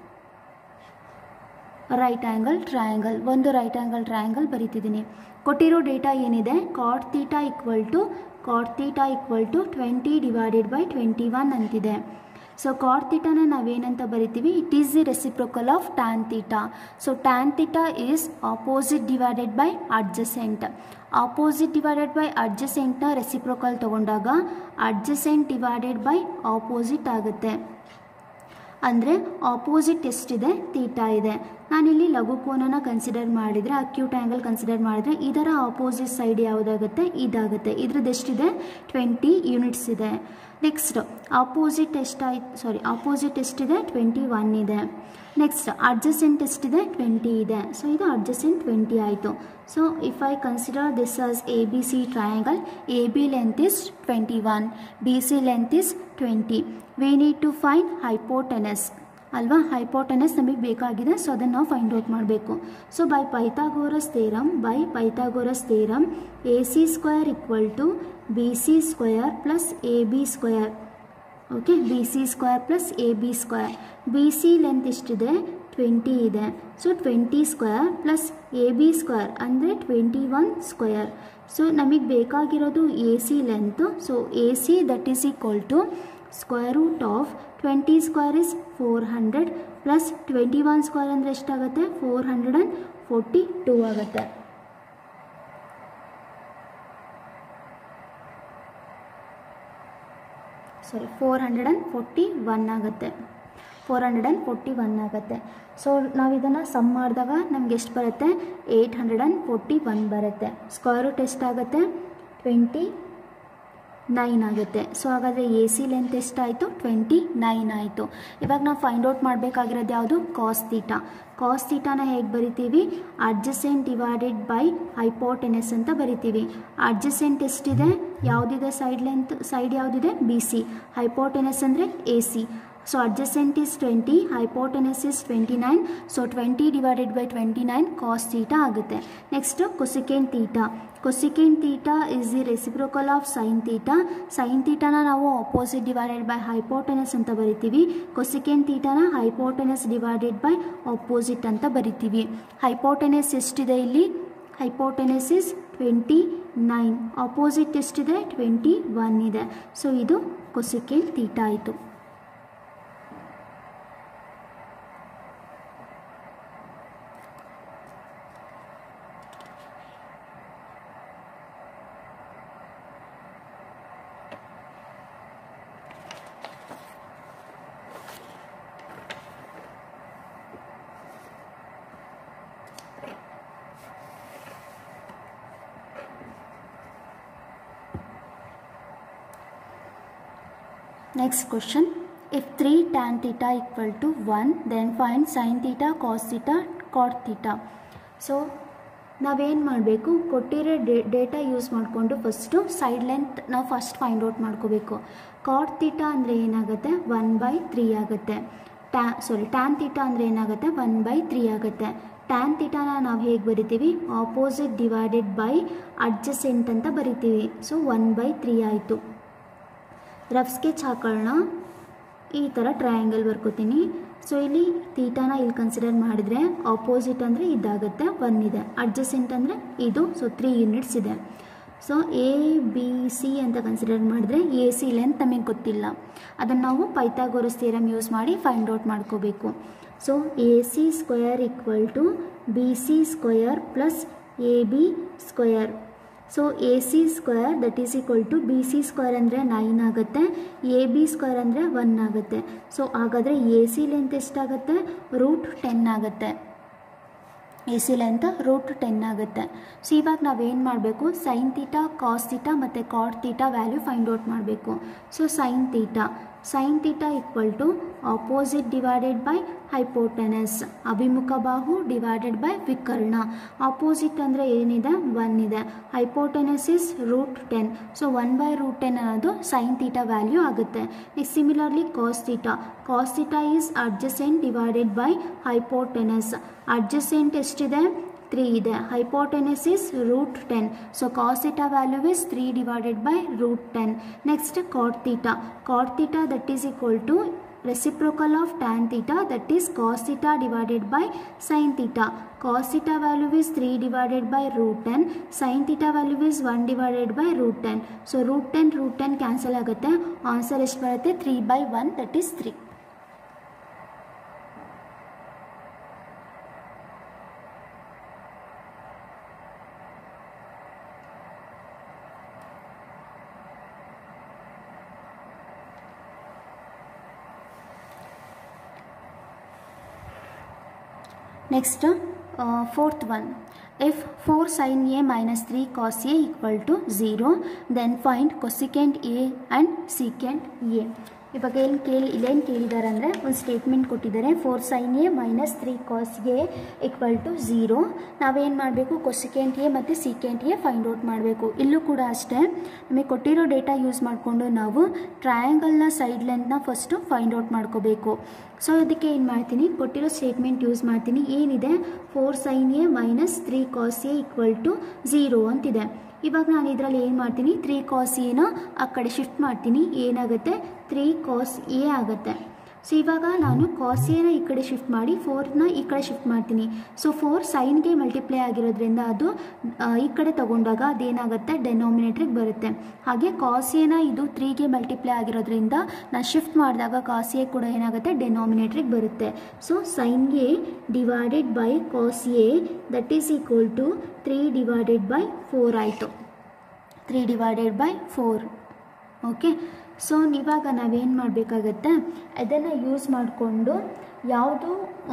right angle triangle ಒಂದು ರೈಟ್ ಆ್ಯಂಗಲ್ ಟ್ರಯಾಂಗಲ್ ಬರೀತಿದ್ದೀನಿ ಕೊಟ್ಟಿರೋ ಡೇಟಾ ಏನಿದೆ cot theta equal to cot theta equal to twenty divided by twenty one ಅಂತಿದೆ ಸೊ ಕಾಟ್ ತೀಟಾನ ನಾವೇನಂತ ಬರಿತೀವಿ it is the reciprocal of tan theta so tan theta is opposite divided by adjacent opposite divided by ಅಡ್ಜಸೆಂಟ್ನ reciprocal ತೊಗೊಂಡಾಗ adjacent divided by opposite ಆಗುತ್ತೆ ಅಂದರೆ opposite ಎಷ್ಟಿದೆ theta ಇದೆ ನಾನಿಲ್ಲಿ ಲಘು ಕೋನನ ಕನ್ಸಿಡರ್ ಮಾಡಿದರೆ ಅಕ್ಯೂಟ್ ಆ್ಯಂಗಲ್ ಕನ್ಸಿಡರ್ ಮಾಡಿದರೆ ಇದರ ಆಪೋಸಿಟ್ ಸೈಡ್ ಯಾವುದಾಗುತ್ತೆ ಇದಾಗುತ್ತೆ ಇದ್ರದ್ದು ಎಷ್ಟಿದೆ ಟ್ವೆಂಟಿ ಯೂನಿಟ್ಸ್ ಇದೆ ನೆಕ್ಸ್ಟ್ ಆಪೋಸಿಟ್ ಎಷ್ಟಾಯ್ತು ಸಾರಿ ಆಪೋಸಿಟ್ ಎಷ್ಟಿದೆ ಟ್ವೆಂಟಿ ಒನ್ ಇದೆ ನೆಕ್ಸ್ಟ್ ಅಡ್ಜಸೆಂಟ್ ಎಷ್ಟಿದೆ ಟ್ವೆಂಟಿ ಇದೆ ಸೊ ಇದು ಅಡ್ಜಸೆಂಟ್ ಟ್ವೆಂಟಿ ಆಯಿತು so if I consider this as A B C triangle A B length is twenty one B C length is twenty we need to find hypotenuse ಅಲ್ವಾ hypotenuse ನಮಗೆ ಬೇಕಾಗಿದೆ so ಅದನ್ನು ನಾವು find out ಮಾಡಬೇಕು so by Pythagoras theorem by Pythagoras theorem A C square equal to B C square plus A B square okay B C square plus A B square B C length ಎಷ್ಟಿದೆ twenty ಇದೆ so twenty square plus A B square ಅಂದರೆ twenty one square so ನಮಗೆ ಬೇಕಾಗಿರೋದು A C length so A C that is equal to square root of twenty square is four hundred plus twenty one square ಅಂದರೆ ಎಷ್ಟಾಗುತ್ತೆ four hundred and forty two ಆಗುತ್ತೆ sorry four hundred and forty one ಆಗುತ್ತೆ four hundred and forty one ಆಗುತ್ತೆ so ನಾವು ಇದನ್ನು sum ಮಾಡಿದಾಗ ನಮ್ಗೆ ಎಷ್ಟು ಬರುತ್ತೆ eight hundred and forty one ಬರುತ್ತೆ ಸ್ಕ್ವೇರ್ ರೂಟ್ ಎಷ್ಟಾಗುತ್ತೆ ಟ್ವೆಂಟಿ ನೈನ್ ಆಗುತ್ತೆ ಸೊ ಹಾಗಾದರೆ ಎ ಸಿ ಲೆಂತ್ ಎಷ್ಟಾಯಿತು ಟ್ವೆಂಟಿ ನೈನ್ ಆಯಿತು ಇವಾಗ ನಾವು ಫೈಂಡ್ ಔಟ್ ಮಾಡಬೇಕಾಗಿರೋದು ಯಾವುದು ಕಾಸ್ ತೀಟಾ ಕಾಸ್ ತೀಟಾನ ಹೇಗೆ ಬರಿತೀವಿ ಅಡ್ಜಸೆಂಟ್ ಡಿವೈಡೆಡ್ ಬೈ ಹೈಪೋಟೆನೆಸ್ ಅಂತ ಬರಿತೀವಿ ಅಡ್ಜಸೆಂಟ್ ಎಷ್ಟಿದೆ ಯಾವುದಿದೆ ಸೈಡ್ ಲೆಂತ್ ಸೈಡ್ ಯಾವುದಿದೆ ಬಿ ಸಿ ಹೈಪೋಟೆನೆಸ್ ಅಂದರೆ A C so adjacent is twenty hypotenuse is twenty nine so twenty divided by twenty nine cos theta ಆಗುತ್ತೆ next cosecant theta cosecant theta is the reciprocal of sine theta sine ತೀಟಾನ ನಾವು opposite divided by hypotenuse ಅಂತ ಬರಿತೀವಿ cosecant ತೀಟಾನ hypotenuse divided by opposite ಅಂತ ಬರಿತೀವಿ hypotenuse ಎಷ್ಟಿದೆ ಇಲ್ಲಿ hypotenuse is twenty nine opposite ಎಷ್ಟಿದೆ ಟ್ವೆಂಟಿ ಒನ್ ಇದೆ ಸೊ ಇದು ಕೊಸಿಕೇನ್ ತೀಟಾ ಆಯಿತು Next question. If 3 tan theta equal to 1, then find sin theta, cos theta, cot theta. So ನಾವೇನು ಮಾಡಬೇಕು ಕೊಟ್ಟಿರೋ ಡೇ ಡೇಟಾ ಯೂಸ್ ಮಾಡಿಕೊಂಡು ಫಸ್ಟು ಸೈಡ್ ಲೆಂತ್ ನಾವು ಫಸ್ಟ್ ಫೈಂಡ್ ಔಟ್ ಮಾಡ್ಕೋಬೇಕು ಕಾಟ್ ತೀಟಾ ಅಂದರೆ ಏನಾಗುತ್ತೆ ಒನ್ ಬೈ ತ್ರೀ ಆಗುತ್ತೆ ಟ್ಯಾ ಸಾರಿ ಟ್ಯಾನ್ ತೀಟಾ ಅಂದರೆ ಏನಾಗುತ್ತೆ ಒನ್ ಬೈ ತ್ರೀ ಆಗುತ್ತೆ ಟ್ಯಾನ್ ತೀಟಾನ ನಾವು ಹೇಗೆ ಬರಿತೀವಿ ಆಪೋಸಿಟ್ ಡಿವೈಡೆಡ್ ಬೈ ಅಡ್ಜಸೆಂಟ್ ಅಂತ ಬರಿತೀವಿ ಸೊ ಒನ್ ಬೈ ತ್ರೀ ಆಯಿತು ರಫ್ ಸ್ಕೆಚ್ ಹಾಕೊಳ್ಳೋಣ ಈ ಥರ ಟ್ರಯಾಂಗಲ್ ಬರ್ಕೋತೀನಿ ಸೊ ಇಲ್ಲಿ ತೀಟಾನ ಇಲ್ಲಿ ಕನ್ಸಿಡರ್ ಮಾಡಿದರೆ ಆಪೋಸಿಟ್ ಅಂದರೆ ಇದಾಗುತ್ತೆ ಒನ್ ಇದೆ ಅಡ್ಜಸೆಂಟ್ ಅಂದರೆ ಇದು ಸೊ ತ್ರೀ ಯೂನಿಟ್ಸ್ ಇದೆ ಸೊ ಎ ಬಿ ಸಿ ಅಂತ ಕನ್ಸಿಡರ್ ಮಾಡಿದ್ರೆ ಎ ಸಿ ಲೆಂತ್ ನಮಗೆ ಗೊತ್ತಿಲ್ಲ ಅದನ್ನು ನಾವು ಪೈಥಾಗೋರಸ್ ಥಿಯರಮ್ ಯೂಸ್ ಮಾಡಿ ಫೈಂಡ್ ಔಟ್ ಮಾಡ್ಕೋಬೇಕು so A C square equal to B C square plus A B square so A C square that is equal to B C square ಅಂದರೆ nine ಆಗುತ್ತೆ A B square ಅಂದರೆ one ಆಗುತ್ತೆ so ಹಾಗಾದರೆ A C length ಎಷ್ಟಾಗುತ್ತೆ root ten ಆಗುತ್ತೆ A C length root ten ಆಗುತ್ತೆ so ಇವಾಗ ನಾವೇನು ಮಾಡಬೇಕು ಸೈನ್ ತೀಟಾ ಕಾಸ್ ತೀಟಾ ಮತ್ತು cot theta value find out ಮಾಡಬೇಕು so sine theta sine theta equal to opposite divided by hypotenuse ಅಭಿಮುಖ ಬಾಹು ಡಿವೈಡೆಡ್ ಬೈ ವಿಕರ್ಣ ಆಪೋಸಿಟ್ ಅಂದರೆ ಏನಿದೆ ಒನ್ ಇದೆ hypotenuse is root ten so one by root ten ಅನ್ನೋದು sine theta value ಆಗುತ್ತೆ next similarly cos theta cos theta is adjacent divided by hypotenuse adjacent ಎಷ್ಟಿದೆ three ಇದೆ hypotenuse is root ten so cos theta value is three divided by root ten next cot theta cot theta that is equal to reciprocal of tan theta that is cos theta divided by sin theta cos theta value is 3 divided by root 10 sin theta value is 1 divided by root 10 so root 10 root 10 cancel ಆಗುತ್ತೆ answer ಎಷ್ಟು ಬರುತ್ತೆ 3 by 1 that is 3 Next, uh, fourth one. If 4 sin A minus 3 cos A equal to 0, then find cosecant A and secant A. ಇವಾಗ ಏನು ಕೇಳಿ ಇಲ್ಲೇನು ಕೇಳಿದ್ದಾರೆ ಅಂದರೆ ಒಂದು ಸ್ಟೇಟ್ಮೆಂಟ್ ಕೊಟ್ಟಿದ್ದಾರೆ four sine A minus three cos A equal to zero ನಾವೇನು ಮಾಡಬೇಕು ಕೊಸಿಕೆಂಟ್ ಎ ಮತ್ತು ಸೀಕೆಂಟ್ ಎ ಫೈಂಡ್ ಔಟ್ ಮಾಡಬೇಕು ಇಲ್ಲೂ ಕೂಡ ಅಷ್ಟೇ ನಮಗೆ ಕೊಟ್ಟಿರೋ ಡೇಟಾ ಯೂಸ್ ಮಾಡಿಕೊಂಡು ನಾವು ಟ್ರಯಾಂಗಲ್ನ ಸೈಡ್ ಲೆಂತ್ನ ಫಸ್ಟು ಫೈಂಡ್ ಔಟ್ ಮಾಡ್ಕೋಬೇಕು ಸೊ ಅದಕ್ಕೆ ಏನು ಮಾಡ್ತೀನಿ ಕೊಟ್ಟಿರೋ ಸ್ಟೇಟ್ಮೆಂಟ್ ಯೂಸ್ ಮಾಡ್ತೀನಿ ಏನಿದೆ four sine A minus three cos A equal to zero ಅಂತಿದೆ ಇವಾಗ ನಾನು ಇದರಲ್ಲಿ ಏನು ಮಾಡ್ತೀನಿ ತ್ರೀ ಕಾಸ್ ಎನ ಆ ಕಡೆ ಶಿಫ್ಟ್ ಮಾಡ್ತೀನಿ ಏನಾಗುತ್ತೆ ತ್ರೀ ಕಾಸ್ ಎ ಆಗುತ್ತೆ ಸೊ ಇವಾಗ ನಾನು ಕಾಸ್ ಎನ ಈ ಕಡೆ ಶಿಫ್ಟ್ ಮಾಡಿ ಫೋರ್ನ ಈ ಕಡೆ ಶಿಫ್ಟ್ ಮಾಡ್ತೀನಿ ಸೊ ಫೋರ್ ಸೈನ್ಗೆ ಮಲ್ಟಿಪ್ಲೈ ಆಗಿರೋದ್ರಿಂದ ಅದು ಆ, ಈ ಕಡೆ ತಗೊಂಡಾಗ ಅದೇನಾಗುತ್ತೆ ಡೆನೋಮಿನೇಟ್ರಿಗೆ ಬರುತ್ತೆ ಹಾಗೆ ಕಾಸ್ ಎನ ಇದು ತ್ರೀಗೆ ಮಲ್ಟಿಪ್ಲೈ ಆಗಿರೋದ್ರಿಂದ ನಾನು ಶಿಫ್ಟ್ ಮಾಡಿದಾಗ ಕಾಸ್ ಎ ಕೂಡ ಏನಾಗುತ್ತೆ ಡೆನೋಮಿನೇಟ್ರಿಗೆ ಬರುತ್ತೆ ಸೊ ಸೈನ್ಗೆ divided by cos A that is equal to three divided by four ಆಯಿತು three divided by four okay so ಇವಾಗ ನಾವೇನು ಮಾಡಬೇಕಾಗತ್ತೆ ಅದನ್ನು ಯೂಸ್ ಮಾಡಿಕೊಂಡು ಯಾವುದು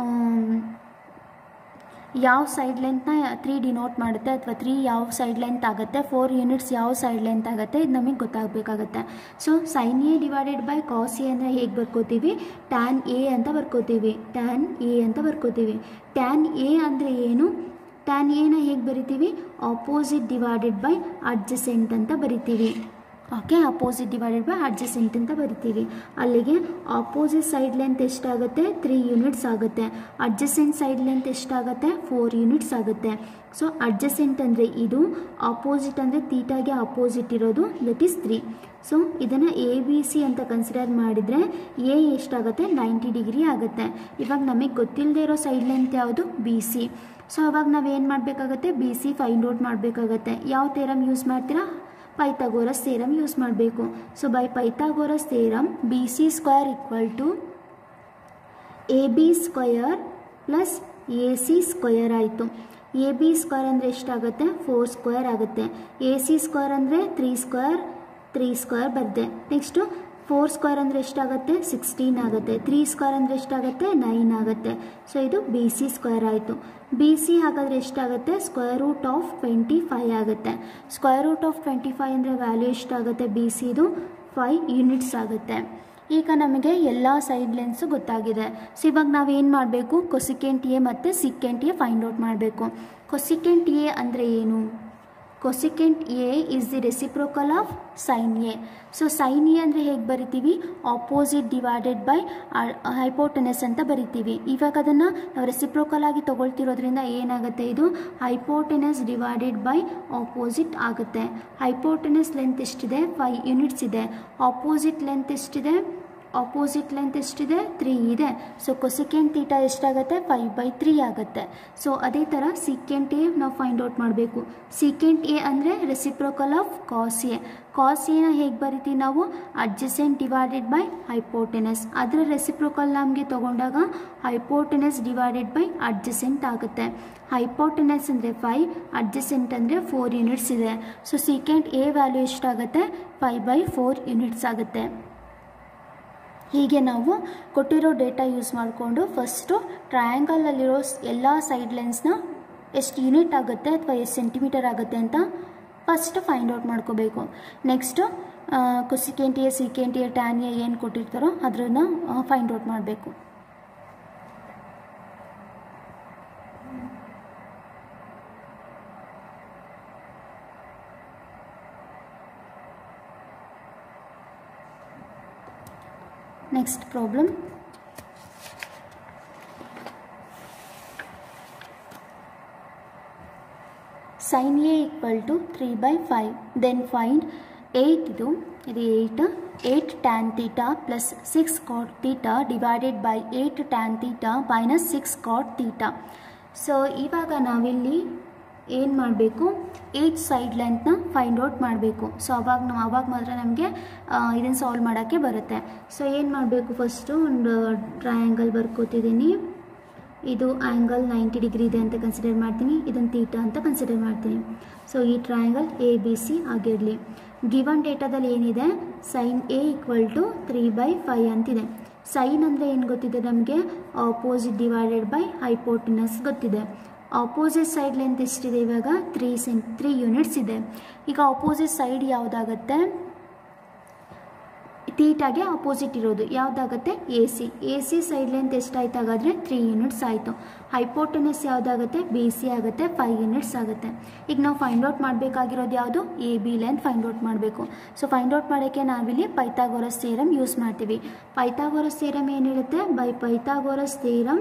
ಯಾವ ಸೈಡ್ ಲೆಂತ್ನ ತ್ರೀ ಡಿನೋಟ್ ಮಾಡುತ್ತೆ ಅಥವಾ ತ್ರೀ ಯಾವ ಸೈಡ್ ಲೆಂತ್ ಆಗುತ್ತೆ ಫೋರ್ ಯೂನಿಟ್ಸ್ ಯಾವ ಸೈಡ್ ಲೆಂತ್ ಆಗುತ್ತೆ ಇದು ನಮಗೆ ಗೊತ್ತಾಗಬೇಕಾಗತ್ತೆ so sine A divided by cos A ಅಂದರೆ ಹೇಗೆ ಬರ್ಕೋತೀವಿ ಟ್ಯಾನ್ ಎ ಅಂತ ಬರ್ಕೋತೀವಿ ಟ್ಯಾನ್ ಎ ಅಂತ ಬರ್ಕೋತೀವಿ ಟ್ಯಾನ್ ಎ ಅಂದರೆ ಏನು ಟ್ಯಾನ್ ಎನ ಹೇಗೆ ಬರಿತೀವಿ ಆಪೋಸಿಟ್ ಡಿವೈಡೆಡ್ ಬೈ ಅಡ್ಜಸೆಂಟ್ ಅಂತ ಬರಿತೀವಿ okay opposite divided by adjacent ಅಂತ ಬರಿತೀವಿ ಅಲ್ಲಿಗೆ ಆಪೋಸಿಟ್ ಸೈಡ್ ಲೆಂತ್ ಎಷ್ಟಾಗುತ್ತೆ ತ್ರೀ ಯೂನಿಟ್ಸ್ ಆಗುತ್ತೆ ಅಡ್ಜಸೆಂಟ್ ಸೈಡ್ ಲೆಂತ್ ಎಷ್ಟಾಗುತ್ತೆ ಫೋರ್ ಯೂನಿಟ್ಸ್ ಆಗುತ್ತೆ ಸೊ ಅಡ್ಜಸೆಂಟ್ ಅಂದರೆ ಇದು ಆಪೋಸಿಟ್ ಅಂದರೆ ತೀಟಾಗೆ ಆಪೋಸಿಟ್ ಇರೋದು ದಟ್ ಈಸ್ ತ್ರೀ ಸೊ ಇದನ್ನು ಎ ಬಿ ಸಿ ಅಂತ ಕನ್ಸಿಡರ್ ಮಾಡಿದರೆ ಎ ಎಷ್ಟಾಗುತ್ತೆ ನೈಂಟಿ ಡಿಗ್ರಿ ಆಗುತ್ತೆ ಇವಾಗ ನಮಗೆ ಗೊತ್ತಿಲ್ಲದೆ ಇರೋ ಸೈಡ್ ಲೆಂತ್ ಯಾವುದು ಬಿ ಸಿ ಸೊ ಅವಾಗ ನಾವೇನು ಮಾಡಬೇಕಾಗತ್ತೆ ಬಿ ಸಿ ಫೈಂಡ್ ಔಟ್ ಮಾಡಬೇಕಾಗತ್ತೆ ಯಾವ ಥೇರಮ್ ಯೂಸ್ ಮಾಡ್ತೀರಾ ಪೈಥಾಗೋರಸ್ ಥೇರಮ್ ಯೂಸ್ ಮಾಡಬೇಕು so by Pythagoras theorem B C square equal to A B square plus A C square ಆಯಿತು ಎ ಬಿ ಸ್ಕ್ವೇರ್ ಅಂದರೆ ಎಷ್ಟಾಗುತ್ತೆ ಫೋರ್ ಸ್ಕ್ವೇರ್ ಆಗುತ್ತೆ ಎ ಸಿ ಸ್ಕ್ವೇರ್ ಅಂದರೆ three square three square ಬರುತ್ತೆ next four square ಅಂದರೆ ಎಷ್ಟಾಗುತ್ತೆ sixteen ಆಗುತ್ತೆ three square ಅಂದರೆ ಎಷ್ಟಾಗುತ್ತೆ ನೈನ್ ಆಗುತ್ತೆ ಸೊ ಇದು ಬಿ ಸಿ ಸ್ಕ್ವೇರ್ ಆಯಿತು ಬಿ ಸಿ ಹಾಗಾದರೆ ಎಷ್ಟಾಗುತ್ತೆ square root of twenty five ಆಗುತ್ತೆ square root of twenty five ಅಂದರೆ ವ್ಯಾಲ್ಯೂ ಎಷ್ಟಾಗುತ್ತೆ ಬಿ ಸಿದು ಫೈವ್ ಯೂನಿಟ್ಸ್ ಆಗುತ್ತೆ ಈಗ ನಮಗೆ ಎಲ್ಲ ಸೈಡ್ ಲೆನ್ಸು ಗೊತ್ತಾಗಿದೆ ಸೊ ಇವಾಗ ನಾವೇನು ಮಾಡಬೇಕು ಕೊಸಿಕೆಂಟ್ ಎ ಮತ್ತು ಸಿಕೆಂಟ್ ಎ ಫೈಂಡ್ ಔಟ್ ಮಾಡಬೇಕು ಕೊಸಿಕೆಂಟ್ ಎ ಅಂದರೆ ಏನು cosecant A is the reciprocal of sine A so sine A ಅಂದರೆ ಹೇಗೆ ಬರಿತೀವಿ ಆಪೋಸಿಟ್ ಡಿವೈಡೆಡ್ ಬೈ ಹೈಪೋಟೆನಸ್ ಅಂತ ಬರಿತೀವಿ ಇವಾಗ ಅದನ್ನು ನಾವು ರೆಸಿಪ್ರೋಕಲ್ ಆಗಿ ತೊಗೊಳ್ತಿರೋದ್ರಿಂದ ಏನಾಗುತ್ತೆ ಇದು ಹೈಪೋಟೆನಸ್ ಡಿವೈಡೆಡ್ ಬೈ ಆಪೋಸಿಟ್ ಆಗುತ್ತೆ ಹೈಪೋಟೆನಸ್ ಲೆಂತ್ ಎಷ್ಟಿದೆ ಫೈವ್ ಯೂನಿಟ್ಸ್ ಇದೆ ಆಪೋಸಿಟ್ ಲೆಂತ್ ಎಷ್ಟಿದೆ ಆಪೋಸಿಟ್ ಲೆಂತ್ ಎಷ್ಟಿದೆ ತ್ರೀ ಇದೆ ಸೊ ಕೊಸಿಕೆಂಟ್ ತೀಟಾ ಎಷ್ಟಾಗುತ್ತೆ ಫೈವ್ ಬೈ ತ್ರೀ ಆಗುತ್ತೆ ಸೊ ಅದೇ ಥರ ಸೀಕೆಂಟ್ ಎ ನಾವು ಫೈಂಡ್ ಔಟ್ ಮಾಡಬೇಕು ಸೀಕೆಂಟ್ ಎ ಅಂದರೆ reciprocal of cos A cos ಎನ ಹೇಗೆ ಬರಿತೀವಿ ನಾವು ಅಡ್ಜಸೆಂಟ್ ಡಿವೈಡೆಡ್ ಬೈ ಹೈಪೋಟೆನಸ್ ಅದರ ರೆಸಿಪ್ರೋಕಲ್ ನಮಗೆ ತೊಗೊಂಡಾಗ ಹೈಪೋಟೆನಸ್ ಡಿವೈಡೆಡ್ ಬೈ ಅಡ್ಜಸೆಂಟ್ ಆಗುತ್ತೆ ಹೈಪೋಟೆನಸ್ ಅಂದರೆ ಫೈವ್ ಅಡ್ಜಸೆಂಟ್ ಅಂದರೆ ಫೋರ್ ಯೂನಿಟ್ಸ್ ಇದೆ ಸೊ ಸೀಕೆಂಟ್ ಎ ವ್ಯಾಲ್ಯೂ ಎಷ್ಟಾಗುತ್ತೆ ಫೈವ್ ಬೈ ಫೋರ್ ಯೂನಿಟ್ಸ್ ಆಗುತ್ತೆ ಹೀಗೆ ನಾವು ಕೊಟ್ಟಿರೋ ಡೇಟಾ ಯೂಸ್ ಮಾಡಿಕೊಂಡು ಫಸ್ಟು ಟ್ರಯಾಂಗಲಲ್ಲಿರೋ ಎಲ್ಲ ಸೈಡ್ ಲೆನ್ಸ್ನ ಎಷ್ಟು ಯೂನಿಟ್ ಆಗುತ್ತೆ ಅಥವಾ ಎಷ್ಟು ಸೆಂಟಿಮೀಟರ್ ಆಗುತ್ತೆ ಅಂತ ಫಸ್ಟ್ ಫೈಂಡ್ ಔಟ್ ಮಾಡ್ಕೋಬೇಕು ನೆಕ್ಸ್ಟು ಕೊಸಿಕೆಂಟಿಯ ಸಿಕೆಂಟಿಯ ಟ್ಯಾನಿಯ ಏನು ಕೊಟ್ಟಿರ್ತಾರೋ ಅದನ್ನು ಫೈಂಡ್ ಔಟ್ ಮಾಡಬೇಕು next problem sin a equal to 3 by 5 then find 8 ಇದು ಇದು 8 8 tan theta plus 6 cot theta divided by 8 tan theta minus 6 cot theta so ಇವಾಗ ನಾವಿಲ್ಲಿ ಏನು ಮಾಡಬೇಕು ಏಟ್ ಸೈಡ್ ಲೆಂತ್ನ ಫೈಂಡ್ ಔಟ್ ಮಾಡಬೇಕು ಸೊ ಅವಾಗ ನಾವು ಅವಾಗ ಮಾತ್ರ ನಮಗೆ ಇದನ್ನು ಸಾಲ್ವ್ ಮಾಡೋಕ್ಕೆ ಬರುತ್ತೆ ಸೊ ಏನು ಮಾಡಬೇಕು ಫಸ್ಟು ಒಂದು ಟ್ರಯಾಂಗಲ್ ಬರ್ಕೋತಿದ್ದೀನಿ ಇದು ಆ್ಯಂಗಲ್ ನೈಂಟಿ ಡಿಗ್ರಿ ಇದೆ ಅಂತ ಕನ್ಸಿಡರ್ ಮಾಡ್ತೀನಿ ಇದನ್ನು ತೀಟಾ ಅಂತ ಕನ್ಸಿಡರ್ ಮಾಡ್ತೀನಿ ಸೊ ಈ ಟ್ರಯಾಂಗಲ್ ಎ ಬಿ ಸಿ ಆಗಿರಲಿ ಗಿವನ್ ಡೇಟಾದಲ್ಲಿ ಏನಿದೆ sine A equal to three by five ಅಂತಿದೆ ಸೈನ್ ಅಂದರೆ ಏನು ಗೊತ್ತಿದೆ ನಮಗೆ ಆಪೋಸಿಟ್ ಡಿವೈಡೆಡ್ ಬೈ ಹೈಪೋಟಿನಸ್ ಗೊತ್ತಿದೆ ಆಪೋಸಿಟ್ ಸೈಡ್ ಲೆಂತ್ ಎಷ್ಟಿದೆ ಇವಾಗ ತ್ರೀ ಸೆಂಟ್ ತ್ರೀ ಯೂನಿಟ್ಸ್ ಇದೆ ಈಗ ಆಪೋಸಿಟ್ ಸೈಡ್ ಯಾವುದಾಗತ್ತೆ ತೀಟಾಗೆ ಅಪೋಸಿಟ್ ಇರೋದು ಯಾವುದಾಗುತ್ತೆ A C A C side length ಎಷ್ಟಾಯ್ತು ಹಾಗಾದರೆ ತ್ರೀ ಯೂನಿಟ್ಸ್ ಆಯಿತು ಹೈಪೋಟೆನಸ್ ಯಾವುದಾಗುತ್ತೆ ಬಿ ಸಿ ಆಗುತ್ತೆ ಫೈವ್ ಯೂನಿಟ್ಸ್ ಆಗುತ್ತೆ ಈಗ ನಾವು ಫೈಂಡ್ ಔಟ್ ಮಾಡಬೇಕಾಗಿರೋದು ಯಾವುದು A B length find out ಮಾಡಬೇಕು ಸೊ ಫೈಂಡ್ ಔಟ್ ಮಾಡೋಕ್ಕೆ ನಾವಿಲ್ಲಿ ಪೈಥಾಗೋರಸ್ ಥಿಯರಮ್ ಯೂಸ್ ಮಾಡ್ತೀವಿ ಪೈಥಾಗೋರಸ್ ಥಿಯರಮ್ ಏನಿರುತ್ತೆ ಬೈ ಪೈಥಾಗೋರಸ್ ಥಿಯರಮ್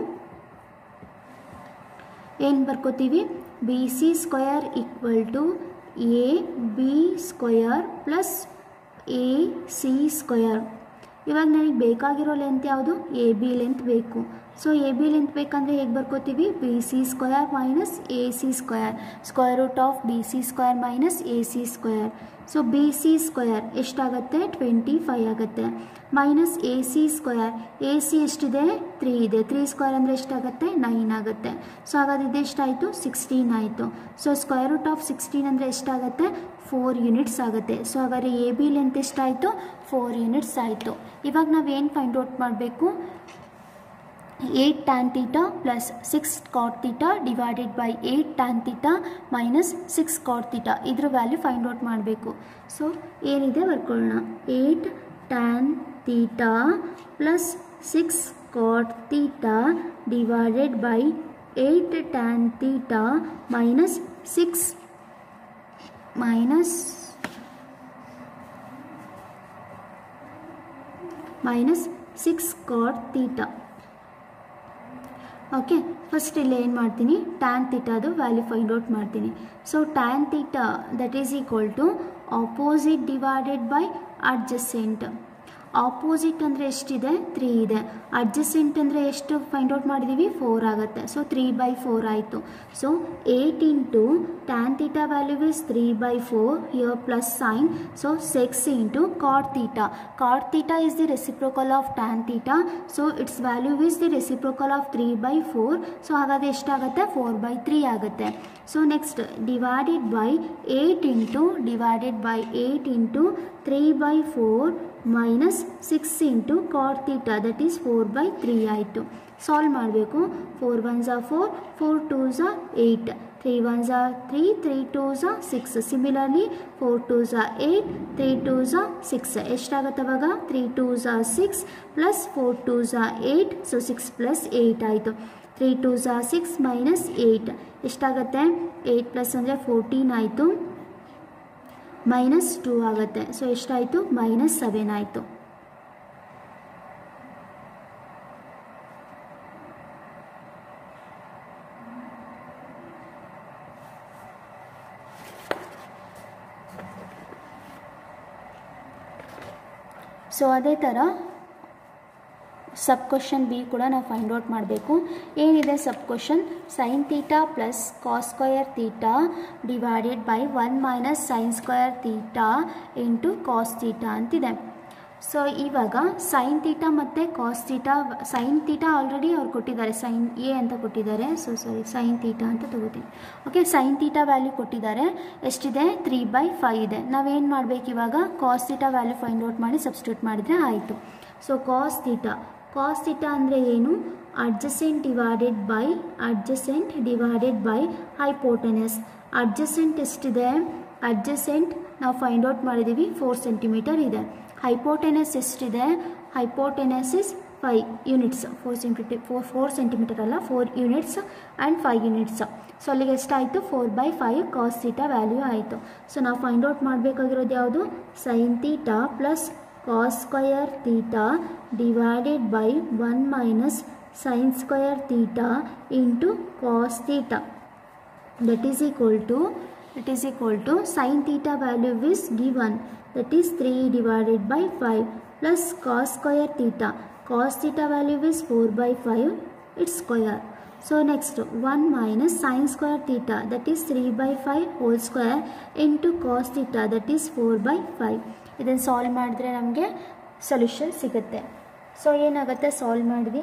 ಏನು ಬರ್ಕೋತೀವಿ B C square equal to A B square plus A C square ಇವಾಗ ನನಗೆ ಬೇಕಾಗಿರೋ ಲೆಂತ್ ಯಾವುದು ಎ ಬಿ ಲೆಂತ್ ಬೇಕು ಸೊ ಎ ಬಿ ಲೆಂತ್ ಬೇಕಂದರೆ ಹೇಗೆ ಬರ್ಕೋತೀವಿ B C square minus A C square square root of B C square minus A C square so B C square ಎಷ್ಟಾಗುತ್ತೆ twenty five ಆಗುತ್ತೆ minus A C square A C ಎಷ್ಟಿದೆ three ಇದೆ three square ಅಂದರೆ ಎಷ್ಟಾಗುತ್ತೆ nine ಆಗುತ್ತೆ so ಹಾಗಾದ್ರೆ ಇದೆಷ್ಟಾಯಿತು sixteen ಆಯಿತು so square root of sixteen ಅಂದರೆ ಎಷ್ಟಾಗುತ್ತೆ ಫೋರ್ ಯೂನಿಟ್ಸ್ ಆಗುತ್ತೆ ಸೊ ಹಾಗಾದ್ರೆ ಎ ಬಿ ಲೆಂತ್ ಎಷ್ಟಾಯಿತು ಫೋರ್ ಯೂನಿಟ್ಸ್ ಆಯಿತು ಇವಾಗ ನಾವು ಏನು ಫೈಂಡ್ ಔಟ್ ಮಾಡಬೇಕು eight tan theta plus six cot theta divided by eight tan theta minus six cot theta ಇದ್ರ ವ್ಯಾಲ್ಯೂ ಫೈಂಡ್ ಔಟ್ ಮಾಡಬೇಕು ಸೊ ಏನಿದೆ ಬರ್ಕೊಳ್ಳೋಣ eight tan theta plus six cot theta divided by eight tan theta minus six minus minus six cot theta okay first ಇಲ್ಲಿ ಏನು ಮಾಡ್ತೀನಿ tan ತೀಟಾದು value find out ಮಾಡ್ತೀನಿ so tan theta that is equal to opposite divided by adjacent opposite ಅಂದರೆ ಎಷ್ಟಿದೆ three ಇದೆ adjacent ಅಂದರೆ ಎಷ್ಟು ಫೈಂಡ್ ಔಟ್ ಮಾಡಿದ್ದೀವಿ ಫೋರ್ ಆಗುತ್ತೆ ಸೊ ತ್ರೀ ಬೈ ಫೋರ್ ಆಯಿತು so eight into tan theta value is three by four here plus sine so six into cot theta cot theta is the reciprocal of tan theta so its value is the reciprocal of three by four so ಹಾಗಾದರೆ ಎಷ್ಟಾಗುತ್ತೆ four by three ಆಗುತ್ತೆ so next divided by eight into divided by eight into three by four minus six into cot theta that is four by three ಆಯಿತು solve ಮಾಡಬೇಕು four one ಝಾ four four two ಝಾ eight three one ಝಾ three three two ಝಾ six similarly four two ಝಾ eight three two ಝಾ six ಎಷ್ಟಾಗುತ್ತೆ ಅವಾಗ ತ್ರೀ ಟೂ ಝಾ ಸಿಕ್ಸ್ ಪ್ಲಸ್ ಫೋರ್ ಟೂ ಝಾ eight so six plus eight ಆಯಿತು ತ್ರೀ ಟೂ ಝಾ ಸಿಕ್ಸ್ ಮೈನಸ್ ಏಯ್ಟ್ ಎಷ್ಟಾಗುತ್ತೆ ಏಯ್ಟ್ ಪ್ಲಸ್ ಅಂದರೆ ಫೋರ್ಟೀನ್ ಆಯಿತು ಮೈನಸ್ ಟೂ ಆಗುತ್ತೆ ಸೊ ಎಷ್ಟಾಯಿತು ಮೈನಸ್ ಸೆವೆನ್ ಆಯಿತು ಸೊ ಅದೇ ಥರ ಸಬ್ ಕ್ವಶನ್ ಬಿ ಕೂಡ ನಾವು ಫೈಂಡ್ ಔಟ್ ಮಾಡಬೇಕು ಏನಿದೆ sub question sine theta plus cos square theta divided by one minus sine square theta into cos theta ಅಂತಿದೆ ಸೊ ಇವಾಗ ಸೈನ್ ತೀಟಾ ಮತ್ತು cos theta sine theta already ಅವ್ರು ಕೊಟ್ಟಿದ್ದಾರೆ sine A ಅಂತ ಕೊಟ್ಟಿದ್ದಾರೆ ಸೊ ಸಾರಿ ಸೈನ್ ತೀಟಾ ಅಂತ ತಗೋತೀನಿ okay sign theta value ಕೊಟ್ಟಿದ್ದಾರೆ ಎಷ್ಟಿದೆ ತ್ರೀ ಬೈ ಫೈವ್ ಇದೆ ನಾವೇನು ಮಾಡಬೇಕು ಇವಾಗ cos theta value find out ಮಾಡಿ ಸಬ್ಸ್ಟಿಟ್ಯೂಟ್ ಮಾಡಿದರೆ ಆಯಿತು so cos theta cos theta ಅಂದರೆ ಏನು adjacent divided by adjacent divided by hypotenuse adjacent ಎಷ್ಟಿದೆ ಅಡ್ಜಸೆಂಟ್ ನಾವು ಫೈಂಡ್ ಔಟ್ ಮಾಡಿದ್ದೀವಿ ಫೋರ್ ಸೆಂಟಿಮೀಟರ್ ಇದೆ ಹೈಪೋಟೆನಸ್ ಎಷ್ಟಿದೆ hypotenuse is five units four centimetre four four centimetre ಅಲ್ಲ four units and five units so ಅಲ್ಲಿಗೆ ಎಷ್ಟಾಯಿತು four by five cos theta value ಆಯಿತು so ನಾವು ಫೈಂಡ್ ಔಟ್ ಮಾಡಬೇಕಾಗಿರೋದು ಯಾವುದು sign theta plus cos square theta divided by one minus sine square theta into cos theta that is equal to it is equal to sin theta value is given that is 3 divided by 5 plus cos square theta cos theta value is 4 by 5 its square so next 1 minus sin square theta that is 3 by 5 whole square into cos theta that is 4 by 5 ಇದನ್ನು solve ಮಾಡಿದ್ರೆ ನಮಗೆ solution ಸಿಗುತ್ತೆ so ಏನಾಗುತ್ತೆ solve ಮಾಡಿದ್ವಿ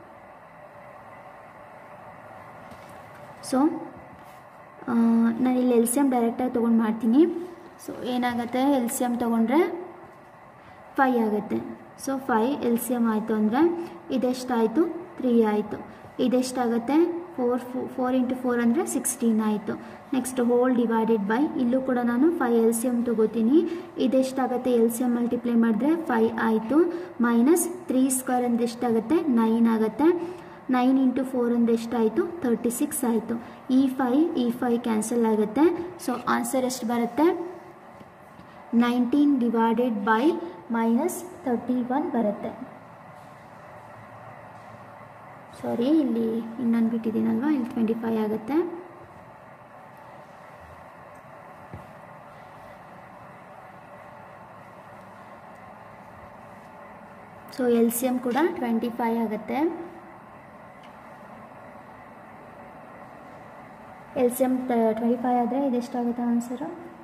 so ನಾನು ಇಲ್ಲಿ L C M ಡೈರೆಕ್ಟಾಗಿ ತೊಗೊಂಡು ಮಾಡ್ತೀನಿ ಸೊ ಏನಾಗುತ್ತೆ ಎಲ್ ಸಿ ಎಮ್ ತೊಗೊಂಡ್ರೆ ಫೈ ಆಗುತ್ತೆ so five L C M ಆಯಿತು ಅಂದರೆ ಇದೆಷ್ಟಾಯಿತು ತ್ರೀ ಆಯಿತು ಇದೆಷ್ಟಾಗುತ್ತೆ ಫೋರ್ ಫೋರ್ ಇಂಟು ಫೋರ್ ಅಂದರೆ ಸಿಕ್ಸ್ಟೀನ್ ಆಯಿತು ನೆಕ್ಸ್ಟ್ ಹೋಲ್ ಡಿವೈಡೆಡ್ ಬೈ ಇಲ್ಲೂ ಕೂಡ ನಾನು ಫೈ ಎಲ್ ಸಿ ಎಮ್ ತೊಗೋತೀನಿ ಇದೆಷ್ಟಾಗುತ್ತೆ ಎಲ್ ಸಿ ಎಮ್ ಮಲ್ಟಿಪ್ಲೈ ಮಾಡಿದ್ರೆ ಫೈ ಆಯಿತು ಮೈನಸ್ ತ್ರೀ ಸ್ಕ್ವೇರ್ ಅಂದರೆ ಎಷ್ಟಾಗುತ್ತೆ ನೈನ್ ಆಗುತ್ತೆ ನೈನ್ ಇಂಟು ಫೋರ್ ಅಂದರೆ ಎಷ್ಟಾಯಿತು ತರ್ಟಿ ಸಿಕ್ಸ್ ಆಯಿತು ಈ ಫೈ ಈ ಫೈ ಕ್ಯಾನ್ಸಲ್ ಆಗುತ್ತೆ ಸೊ ಆನ್ಸರ್ ಎಷ್ಟು ಬರುತ್ತೆ nineteen divided by minus thirty one ಬರುತ್ತೆ ಸಾರಿ ಇಲ್ಲಿ ಇನ್ನೊಂದು ಬಿಟ್ಟಿದ್ದೀನಲ್ವ ಇಲ್ಲಿ ಟ್ವೆಂಟಿ ಫೈ ಆಗುತ್ತೆ ಸೊ ಎಲ್ ಸಿ ಎಮ್ ಕೂಡ ಟ್ವೆಂಟಿ ಫೈ ಆಗುತ್ತೆ L C M twenty five ಆದರೆ ಇದೆಷ್ಟಾಗುತ್ತೆ answer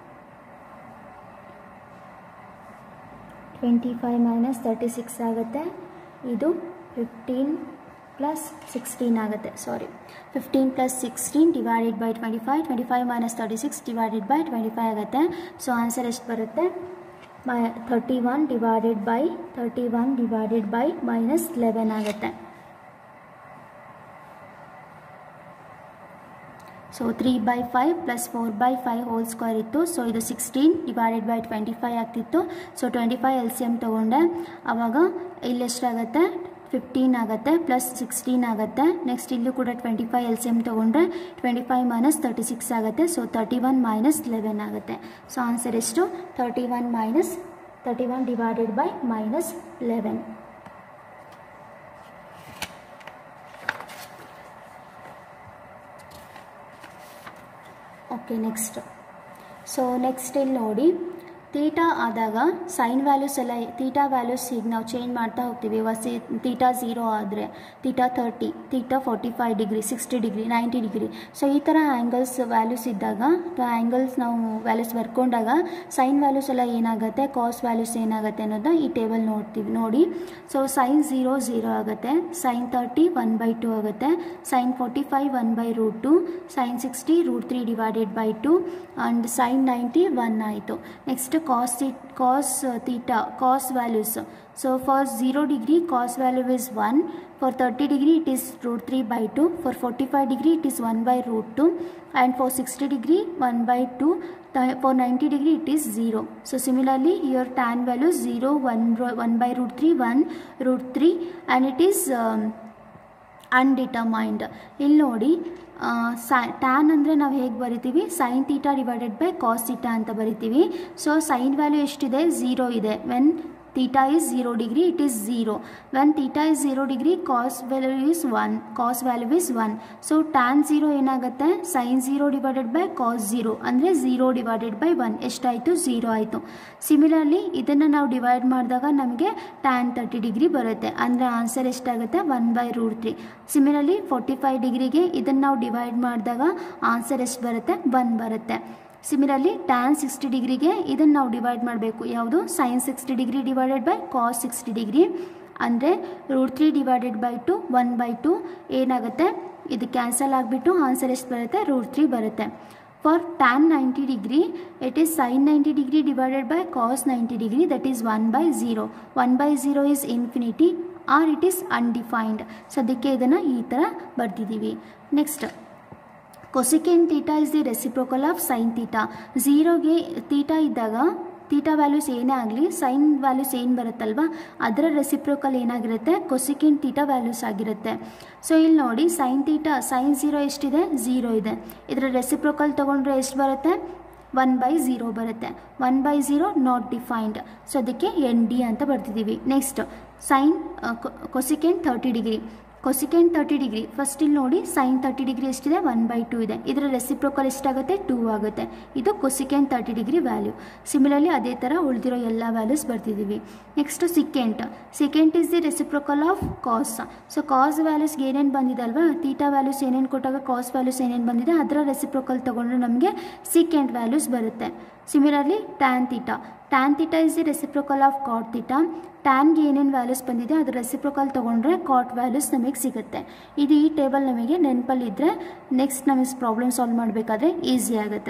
twenty five minus thirty six ಆಗುತ್ತೆ ಇದು ಫಿಫ್ಟೀನ್ ಪ್ಲಸ್ ಸಿಕ್ಸ್ಟೀನ್ ಆಗುತ್ತೆ sorry fifteen plus sixteen divided by twenty five twenty five minus thirty six divided by twenty five ಆಗುತ್ತೆ so answer ಎಷ್ಟು ಬರುತ್ತೆ my thirty one divided by thirty one divided by minus eleven ಆಗುತ್ತೆ so three by five plus four by five whole square ಇತ್ತು so ಇದು sixteen divided by twenty five ಆಗ್ತಿತ್ತು so twenty five L C M ತೊಗೊಂಡೆ ಆವಾಗ ಇಲ್ಲೆಷ್ಟಾಗುತ್ತೆ fifteen ಆಗುತ್ತೆ plus sixteen ಆಗುತ್ತೆ next ಇಲ್ಲೂ ಕೂಡ twenty five L C M ತೊಗೊಂಡ್ರೆ twenty five minus thirty six ಆಗುತ್ತೆ so thirty one minus eleven ಆಗುತ್ತೆ ಸೊ ಆನ್ಸರ್ ಎಷ್ಟು thirty one minus thirty one divided by minus eleven okay next so next ಇಲ್ಲಿ ನೋಡಿ theta ಆದಾಗ sine values ಎಲ್ಲ theta values ಈಗ ನಾವು ಚೇಂಜ್ ಮಾಡ್ತಾ ಹೋಗ್ತೀವಿ ವಸಿ ತೀಟಾ ಝೀರೋ ಆದರೆ theta thirty theta forty five degree sixty degree ninety degree so ಈ ಥರ ಆ್ಯಂಗಲ್ಸ್ ವ್ಯಾಲ್ಯೂಸ್ ಇದ್ದಾಗ ಅಥವಾ ಆ್ಯಂಗಲ್ಸ್ ನಾವು ವ್ಯಾಲ್ಯೂಸ್ ಬರ್ಕೊಂಡಾಗ ಸೈನ್ ವ್ಯಾಲ್ಯೂಸ್ ಎಲ್ಲ ಏನಾಗುತ್ತೆ ಕಾಸ್ ವ್ಯಾಲ್ಯೂಸ್ ಏನಾಗುತ್ತೆ ಅನ್ನೋದನ್ನ ಈ ಟೇಬಲ್ ನೋಡ್ತೀವಿ ನೋಡಿ ಸೊ ಸೈನ್ ಝೀರೋ ಝೀರೋ ಆಗುತ್ತೆ sine thirty one by two ಆಗುತ್ತೆ sine forty five one by root two sine sixty root three divided by two and sine ninety one ಆಯಿತು next cos it cos uh, theta cos values so for 0 degree cos value is 1 for 30 degree it is root 3 by 2 for 45 degree it is 1 by root 2 and for 60 degree 1 by 2 for 90 degree it is 0 so similarly here tan value 0 1 1 by root 3 1 root 3 and it is um, undetermined ಇಲ್ಲಿ ನೋಡಿ ಸೈ tan ಅಂದರೆ ನಾವು ಹೇಗೆ ಬರಿತೀವಿ sine theta divided by cos theta ಅಂತ ಬರಿತೀವಿ so sine value ಎಷ್ಟಿದೆ ಝೀರೋ ಇದೆ when theta is 0 degree it is 0 when theta is 0 degree cos value is 1 cos value is 1 so tan 0 ಏನಾಗುತ್ತೆ sin 0 divided by cos 0 ಅಂದರೆ 0 divided by 1 ಎಷ್ಟಾಯಿತು 0 ಆಯಿತು similarly ಇದನ್ನು ನಾವು ಡಿವೈಡ್ ಮಾಡಿದಾಗ ನಮಗೆ ಟ್ಯಾನ್ ತರ್ಟಿ ಡಿಗ್ರಿ ಬರುತ್ತೆ ಅಂದರೆ ಆನ್ಸರ್ ಎಷ್ಟಾಗುತ್ತೆ one by root three similarly forty five ಡಿಗ್ರಿಗೆ ಇದನ್ನು ನಾವು ಡಿವೈಡ್ ಮಾಡಿದಾಗ ಆನ್ಸರ್ ಎಷ್ಟು ಬರುತ್ತೆ ಒನ್ ಬರುತ್ತೆ ಸಿಮಿಲರ್ಲಿ ಟ್ಯಾನ್ ಸಿಕ್ಸ್ಟಿ ಡಿಗ್ರಿಗೆ ಇದನ್ನು ನಾವು ಡಿವೈಡ್ ಮಾಡಬೇಕು ಯಾವುದು sine sixty degree divided by cos sixty degree ಅಂದರೆ root three divided by two one by two ಏನಾಗುತ್ತೆ ಇದು ಕ್ಯಾನ್ಸಲ್ ಆಗಿಬಿಟ್ಟು ಆನ್ಸರ್ ಎಷ್ಟು ಬರುತ್ತೆ ರೂಟ್ ತ್ರೀ ಬರುತ್ತೆ for tan ninety degree it is sine ninety degree divided by cos ninety degree that is one by zero one by zero is infinity or it is undefined ಸದ್ಯಕ್ಕೆ ಇದನ್ನು ಈ ಥರ ಬರ್ತಿದ್ದೀವಿ next cosecant theta is the reciprocal of sine theta ಝೀರೋಗೆ theta ಇದ್ದಾಗ theta values ಏನೇ ಆಗಲಿ sine values ಏನು ಬರುತ್ತಲ್ವ ಅದರ ರೆಸಿಪ್ರೋಕಲ್ ಏನಾಗಿರುತ್ತೆ ಕೊಸಿಕೆನ್ ತೀಟಾ ವ್ಯಾಲ್ಯೂಸ್ ಆಗಿರುತ್ತೆ ಸೊ ಇಲ್ಲಿ ನೋಡಿ ಸೈನ್ ತೀಟಾ ಸೈನ್ ಝೀರೋ ಎಷ್ಟಿದೆ ಝೀರೋ ಇದೆ ಇದರ ರೆಸಿಪ್ರೋಕಲ್ ತೊಗೊಂಡ್ರೆ ಎಷ್ಟು ಬರುತ್ತೆ ಒನ್ ಬೈ ಝೀರೋ ಬರುತ್ತೆ one by zero not defined so ಅದಕ್ಕೆ ಎನ್ ಡಿ ಅಂತ ಬರ್ತಿದ್ದೀವಿ next sine cosecant thirty degree cosecant thirty degree first ಇಲ್ಲಿ ನೋಡಿ ಸೈನ್ ತರ್ಟಿ ಡಿಗ್ರಿ ಎಷ್ಟಿದೆ ಒನ್ ಬೈ ಟು ಇದೆ ಇದರ ರೆಸಿಪ್ರೋಕಲ್ ಎಷ್ಟಾಗುತ್ತೆ ಟೂ ಆಗುತ್ತೆ ಇದು cosecant thirty degree value similarly ಅದೇ ಥರ ಉಳಿದಿರೋ ಎಲ್ಲ ವ್ಯಾಲ್ಯೂಸ್ ಬರ್ತಿದ್ದೀವಿ next secant secant is the reciprocal of cos so cos ವ್ಯಾಲ್ಯೂಸ್ಗೆ ಏನೇನು ಬಂದಿದೆ ಅಲ್ವಾ ತೀಟಾ ವ್ಯಾಲ್ಯೂಸ್ ಏನೇನು ಕೊಟ್ಟಾಗ ಕಾಸ್ ವ್ಯಾಲ್ಯೂಸ್ ಏನೇನು ಬಂದಿದೆ ಅದರ ರೆಸಿಪ್ರೋಕಲ್ ತೊಗೊಂಡ್ರೆ ನಮಗೆ ಸಿಕೆಂಟ್ ವ್ಯಾಲ್ಯೂಸ್ ಬರುತ್ತೆ similarly tan theta tan theta is the reciprocal of cot theta ಟ್ಯಾನ್ಗೆ ಏನೇನು ವ್ಯಾಲ್ಯೂಸ್ ಬಂದಿದೆ ಅದು ರೆಸಿಪ್ರೋಕಲ್ ತೊಗೊಂಡ್ರೆ ಕಾಟ್ ವ್ಯಾಲ್ಯೂಸ್ ನಮಗೆ ಸಿಗುತ್ತೆ ಇದು ಈ ಟೇಬಲ್ ನಮಗೆ ನೆನಪಲ್ಲಿದ್ದರೆ ನೆಕ್ಸ್ಟ್ ನಮಗೆ ಪ್ರಾಬ್ಲಮ್ ಸಾಲ್ವ್ ಮಾಡಬೇಕಾದ್ರೆ ಈಸಿ ಆಗುತ್ತೆ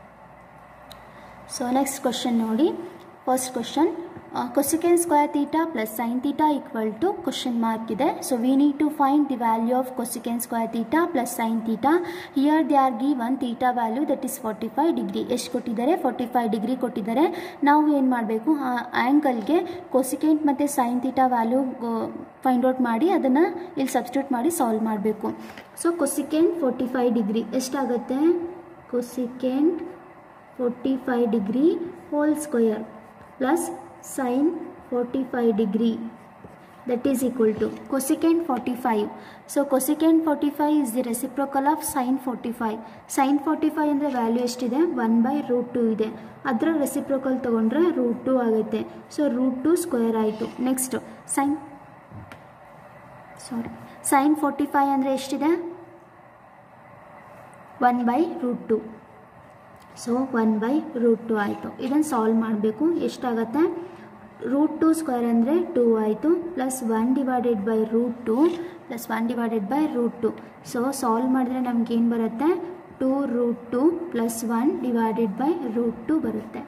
ಸೊ ನೆಕ್ಸ್ಟ್ ಕ್ವಶನ್ ನೋಡಿ first question cosecant square theta plus sine theta equal to question mark ಇದೆ so we need to find the value of cosecant square theta plus sine theta here they are give one theta value that is forty five degree ಎಷ್ಟು ಕೊಟ್ಟಿದ್ದಾರೆ forty five degree ಕೊಟ್ಟಿದ್ದಾರೆ ನಾವು ಏನು ಮಾಡಬೇಕು ಆ ಆ್ಯಂಗಲ್ಗೆ cosecant ಮತ್ತು sine theta value find out ಮಾಡಿ ಅದನ್ನು ಇಲ್ಲಿ ಸಬ್ಸ್ಟಿಟ್ಯೂಟ್ ಮಾಡಿ ಸಾಲ್ವ್ ಮಾಡಬೇಕು so cosecant forty five degree ಎಷ್ಟಾಗುತ್ತೆ cosecant forty five degree whole square plus sine forty five degree that is equal to cosecant forty five so cosecant forty five is the reciprocal of sine forty five sine forty five ಅಂದರೆ value ಎಷ್ಟಿದೆ one by root two ಇದೆ ಅದರ reciprocal ತೊಗೊಂಡ್ರೆ root to ಆಗುತ್ತೆ so root two square ಆಯಿತು next sine sorry sine forty five ಅಂದರೆ ಎಷ್ಟಿದೆ one by root two so one by root two ಆಯಿತು ಇದನ್ನು ಸಾಲ್ವ್ ಮಾಡಬೇಕು ಎಷ್ಟಾಗತ್ತೆ ರೂಟ್ ಟು ಸ್ಕ್ವೇರ್ ಅಂದರೆ ಟೂ ಆಯಿತು plus one divided by root two plus one divided by root two so solve ಮಾಡಿದ್ರೆ ನಮಗೇನು ಬರುತ್ತೆ two root two plus one divided by root two ಬರುತ್ತೆ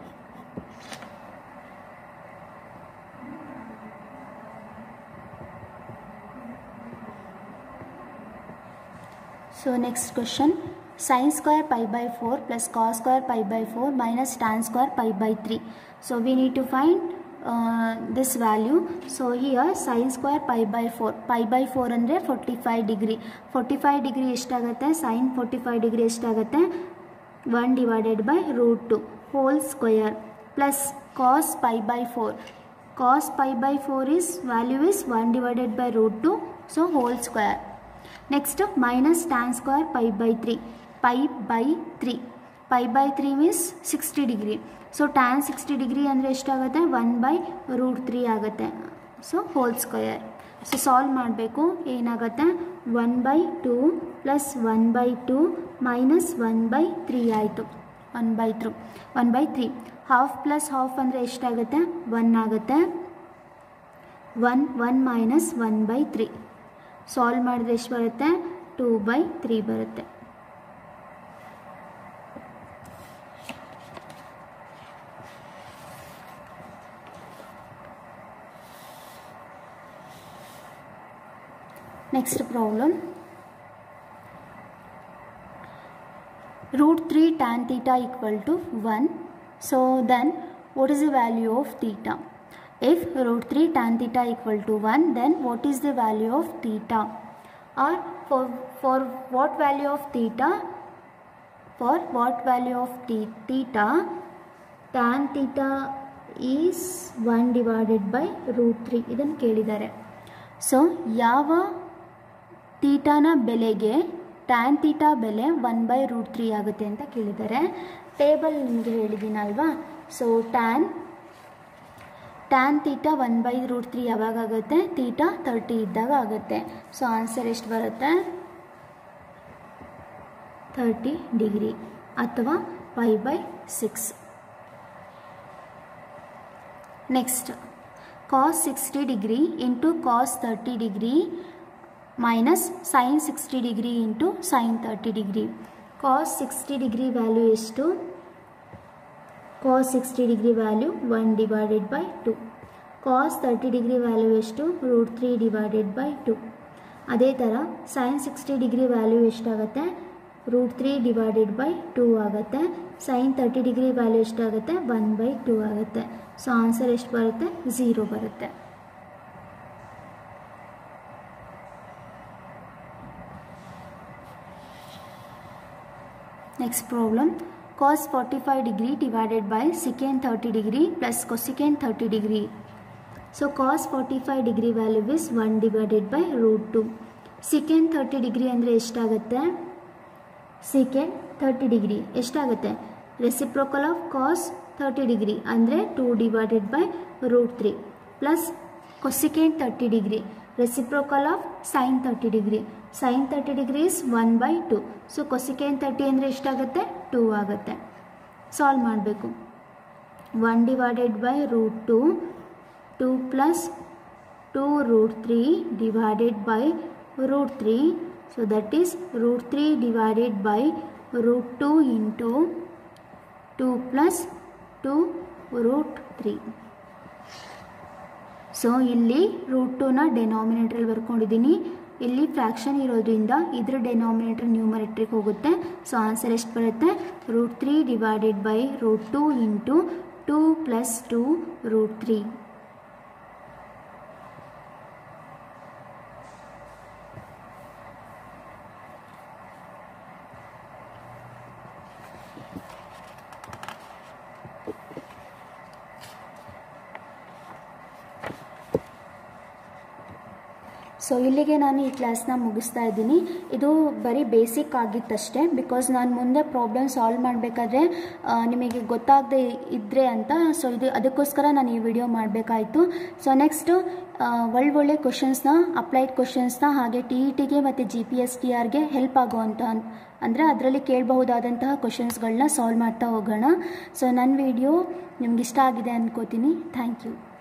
so next question sin square pi by 4 plus cos square pi by 4 minus tan square pi by 3. So we need to find uh, this value. So here sin square pi by 4. Pi by 4 ಅಂದರೆ 45 degree. 45 degree ಎಷ್ಟಾಗುತ್ತೆ sin 45 degree ಎಷ್ಟಾಗುತ್ತೆ 1 divided by root 2 whole square plus cos pi by 4. Cos pi by 4 is value is 1 divided by root 2 so whole square. Next minus tan square pi by 3. pi by 3 pi by 3 means 60 degree so tan sixty degree ಅಂದರೆ ಎಷ್ಟಾಗುತ್ತೆ one by root three ಆಗುತ್ತೆ so whole square so solve ಮಾಡಬೇಕು ಏನಾಗುತ್ತೆ one by two plus one by two minus one by three ಆಯಿತು one by three one by three half plus half ಅಂದರೆ ಎಷ್ಟಾಗುತ್ತೆ one ಆಗುತ್ತೆ one one minus one by three solve ಮಾಡಿದ್ರೆ ಎಷ್ಟು ಬರುತ್ತೆ two by three ಬರುತ್ತೆ Next problem. Root 3 tan theta equal to 1. So then what is the value of theta? If root 3 tan theta equal to 1 then what is the value of theta? Or for, for what value of theta? For what value of theta tan theta is one divided by root three ಇದನ್ನು ಕೇಳಿದ್ದಾರೆ so ಯಾವ ತೀಟಾನ ಬೆಲೆಗೆ tan theta ಬೆಲೆ one by root three ಆಗುತ್ತೆ ಅಂತ ಕೇಳಿದ್ದಾರೆ table ನಿಮಗೆ ಹೇಳಿದ್ದೀನಲ್ವಾ so tan tan theta one by root three ಯಾವಾಗ ಆಗುತ್ತೆ ತೀಟಾ ತರ್ಟಿ ಇದ್ದಾಗ ಆಗುತ್ತೆ ಸೊ ಆನ್ಸರ್ ಎಷ್ಟು ಬರುತ್ತೆ ತರ್ಟಿ ಡಿಗ್ರಿ ಅಥವಾ pi by six next cos sixty degree into cos thirty degree minus sine sixty degree into sine thirty degree cos sixty degree value ಎಷ್ಟು cos sixty degree value one divided by two cos thirty degree value ಎಷ್ಟು root three divided by two ಅದೇ ಥರ sine sixty degree value ಎಷ್ಟಾಗುತ್ತೆ root three divided by two ಆಗುತ್ತೆ sine thirty degree value ಎಷ್ಟಾಗುತ್ತೆ one by two ಆಗುತ್ತೆ so answer ಎಷ್ಟು ಬರುತ್ತೆ zero ಬರುತ್ತೆ next problem cos forty five degree divided by secant thirty degree plus cosecant thirty degree so cos forty five degree value is one divided by root two secant thirty degree ಅಂದರೆ ಎಷ್ಟಾಗುತ್ತೆ secant thirty degree ಎಷ್ಟಾಗುತ್ತೆ reciprocal of cos thirty degree ಅಂದರೆ two divided by root three plus cosecant thirty degree reciprocal of sine thirty degree sine thirty degree is one by to so cosecant thirty ಅಂದರೆ ಎಷ್ಟಾಗುತ್ತೆ two ಆಗುತ್ತೆ solve ಮಾಡಬೇಕು one divided by root two two plus two root three divided by root three so that is root three divided by root two into two plus two root three so ಇಲ್ಲಿ root ಟೂನ ಡೆನಾಮಿನೇಟ್ರಲ್ಲಿ ಬರ್ಕೊಂಡಿದ್ದೀನಿ ಇಲ್ಲಿ fraction ಇರೋದ್ರಿಂದ ಇದ್ರ ಡೆನಾಮಿನೇಟರ್ ನ್ಯೂಮರೇಟ್ರಿಗೆ ಹೋಗುತ್ತೆ so answer ಎಷ್ಟು ಬರುತ್ತೆ root three divided by root two into two plus two root three so ಇಲ್ಲಿಗೆ ನಾನು ಈ ಕ್ಲಾಸ್ನ ಮುಗಿಸ್ತಾ ಇದ್ದೀನಿ ಇದು ಬರೀ ಬೇಸಿಕ್ ಆಗಿತ್ತಷ್ಟೇ ಬಿಕಾಸ್ ನಾನು ಮುಂದೆ ಪ್ರಾಬ್ಲಮ್ ಸಾಲ್ವ್ ಮಾಡಬೇಕಾದ್ರೆ ನಿಮಗೆ ಗೊತ್ತಾಗದೆ ಇದ್ದರೆ ಅಂತ ಸೊ ಇದು ಅದಕ್ಕೋಸ್ಕರ ನಾನು ಈ ವಿಡಿಯೋ ಮಾಡಬೇಕಾಯಿತು ಸೊ ನೆಕ್ಸ್ಟು ಒಳ್ಳೊಳ್ಳೆ ಕ್ವಶನ್ಸ್ನ ಅಪ್ಲೈಡ್ ಕ್ವಶನ್ಸ್ನ ಹಾಗೆ ಟಿ ಇ ಟಿಗೆ ಮತ್ತು ಜಿ ಪಿ ಎಸ್ ಟಿ ಆರ್ಗೆ ಹೆಲ್ಪ್ ಆಗುವಂಥ ಅಂದರೆ ಅದರಲ್ಲಿ ಕೇಳಬಹುದಾದಂತಹ ಕ್ವಶನ್ಸ್ಗಳನ್ನ ಸಾಲ್ವ್ ಮಾಡ್ತಾ ಹೋಗೋಣ ಸೊ ನನ್ನ ವಿಡಿಯೋ ನಿಮ್ಗೆ ಇಷ್ಟ ಆಗಿದೆ ಅಂದ್ಕೋತೀನಿ ಥ್ಯಾಂಕ್ ಯು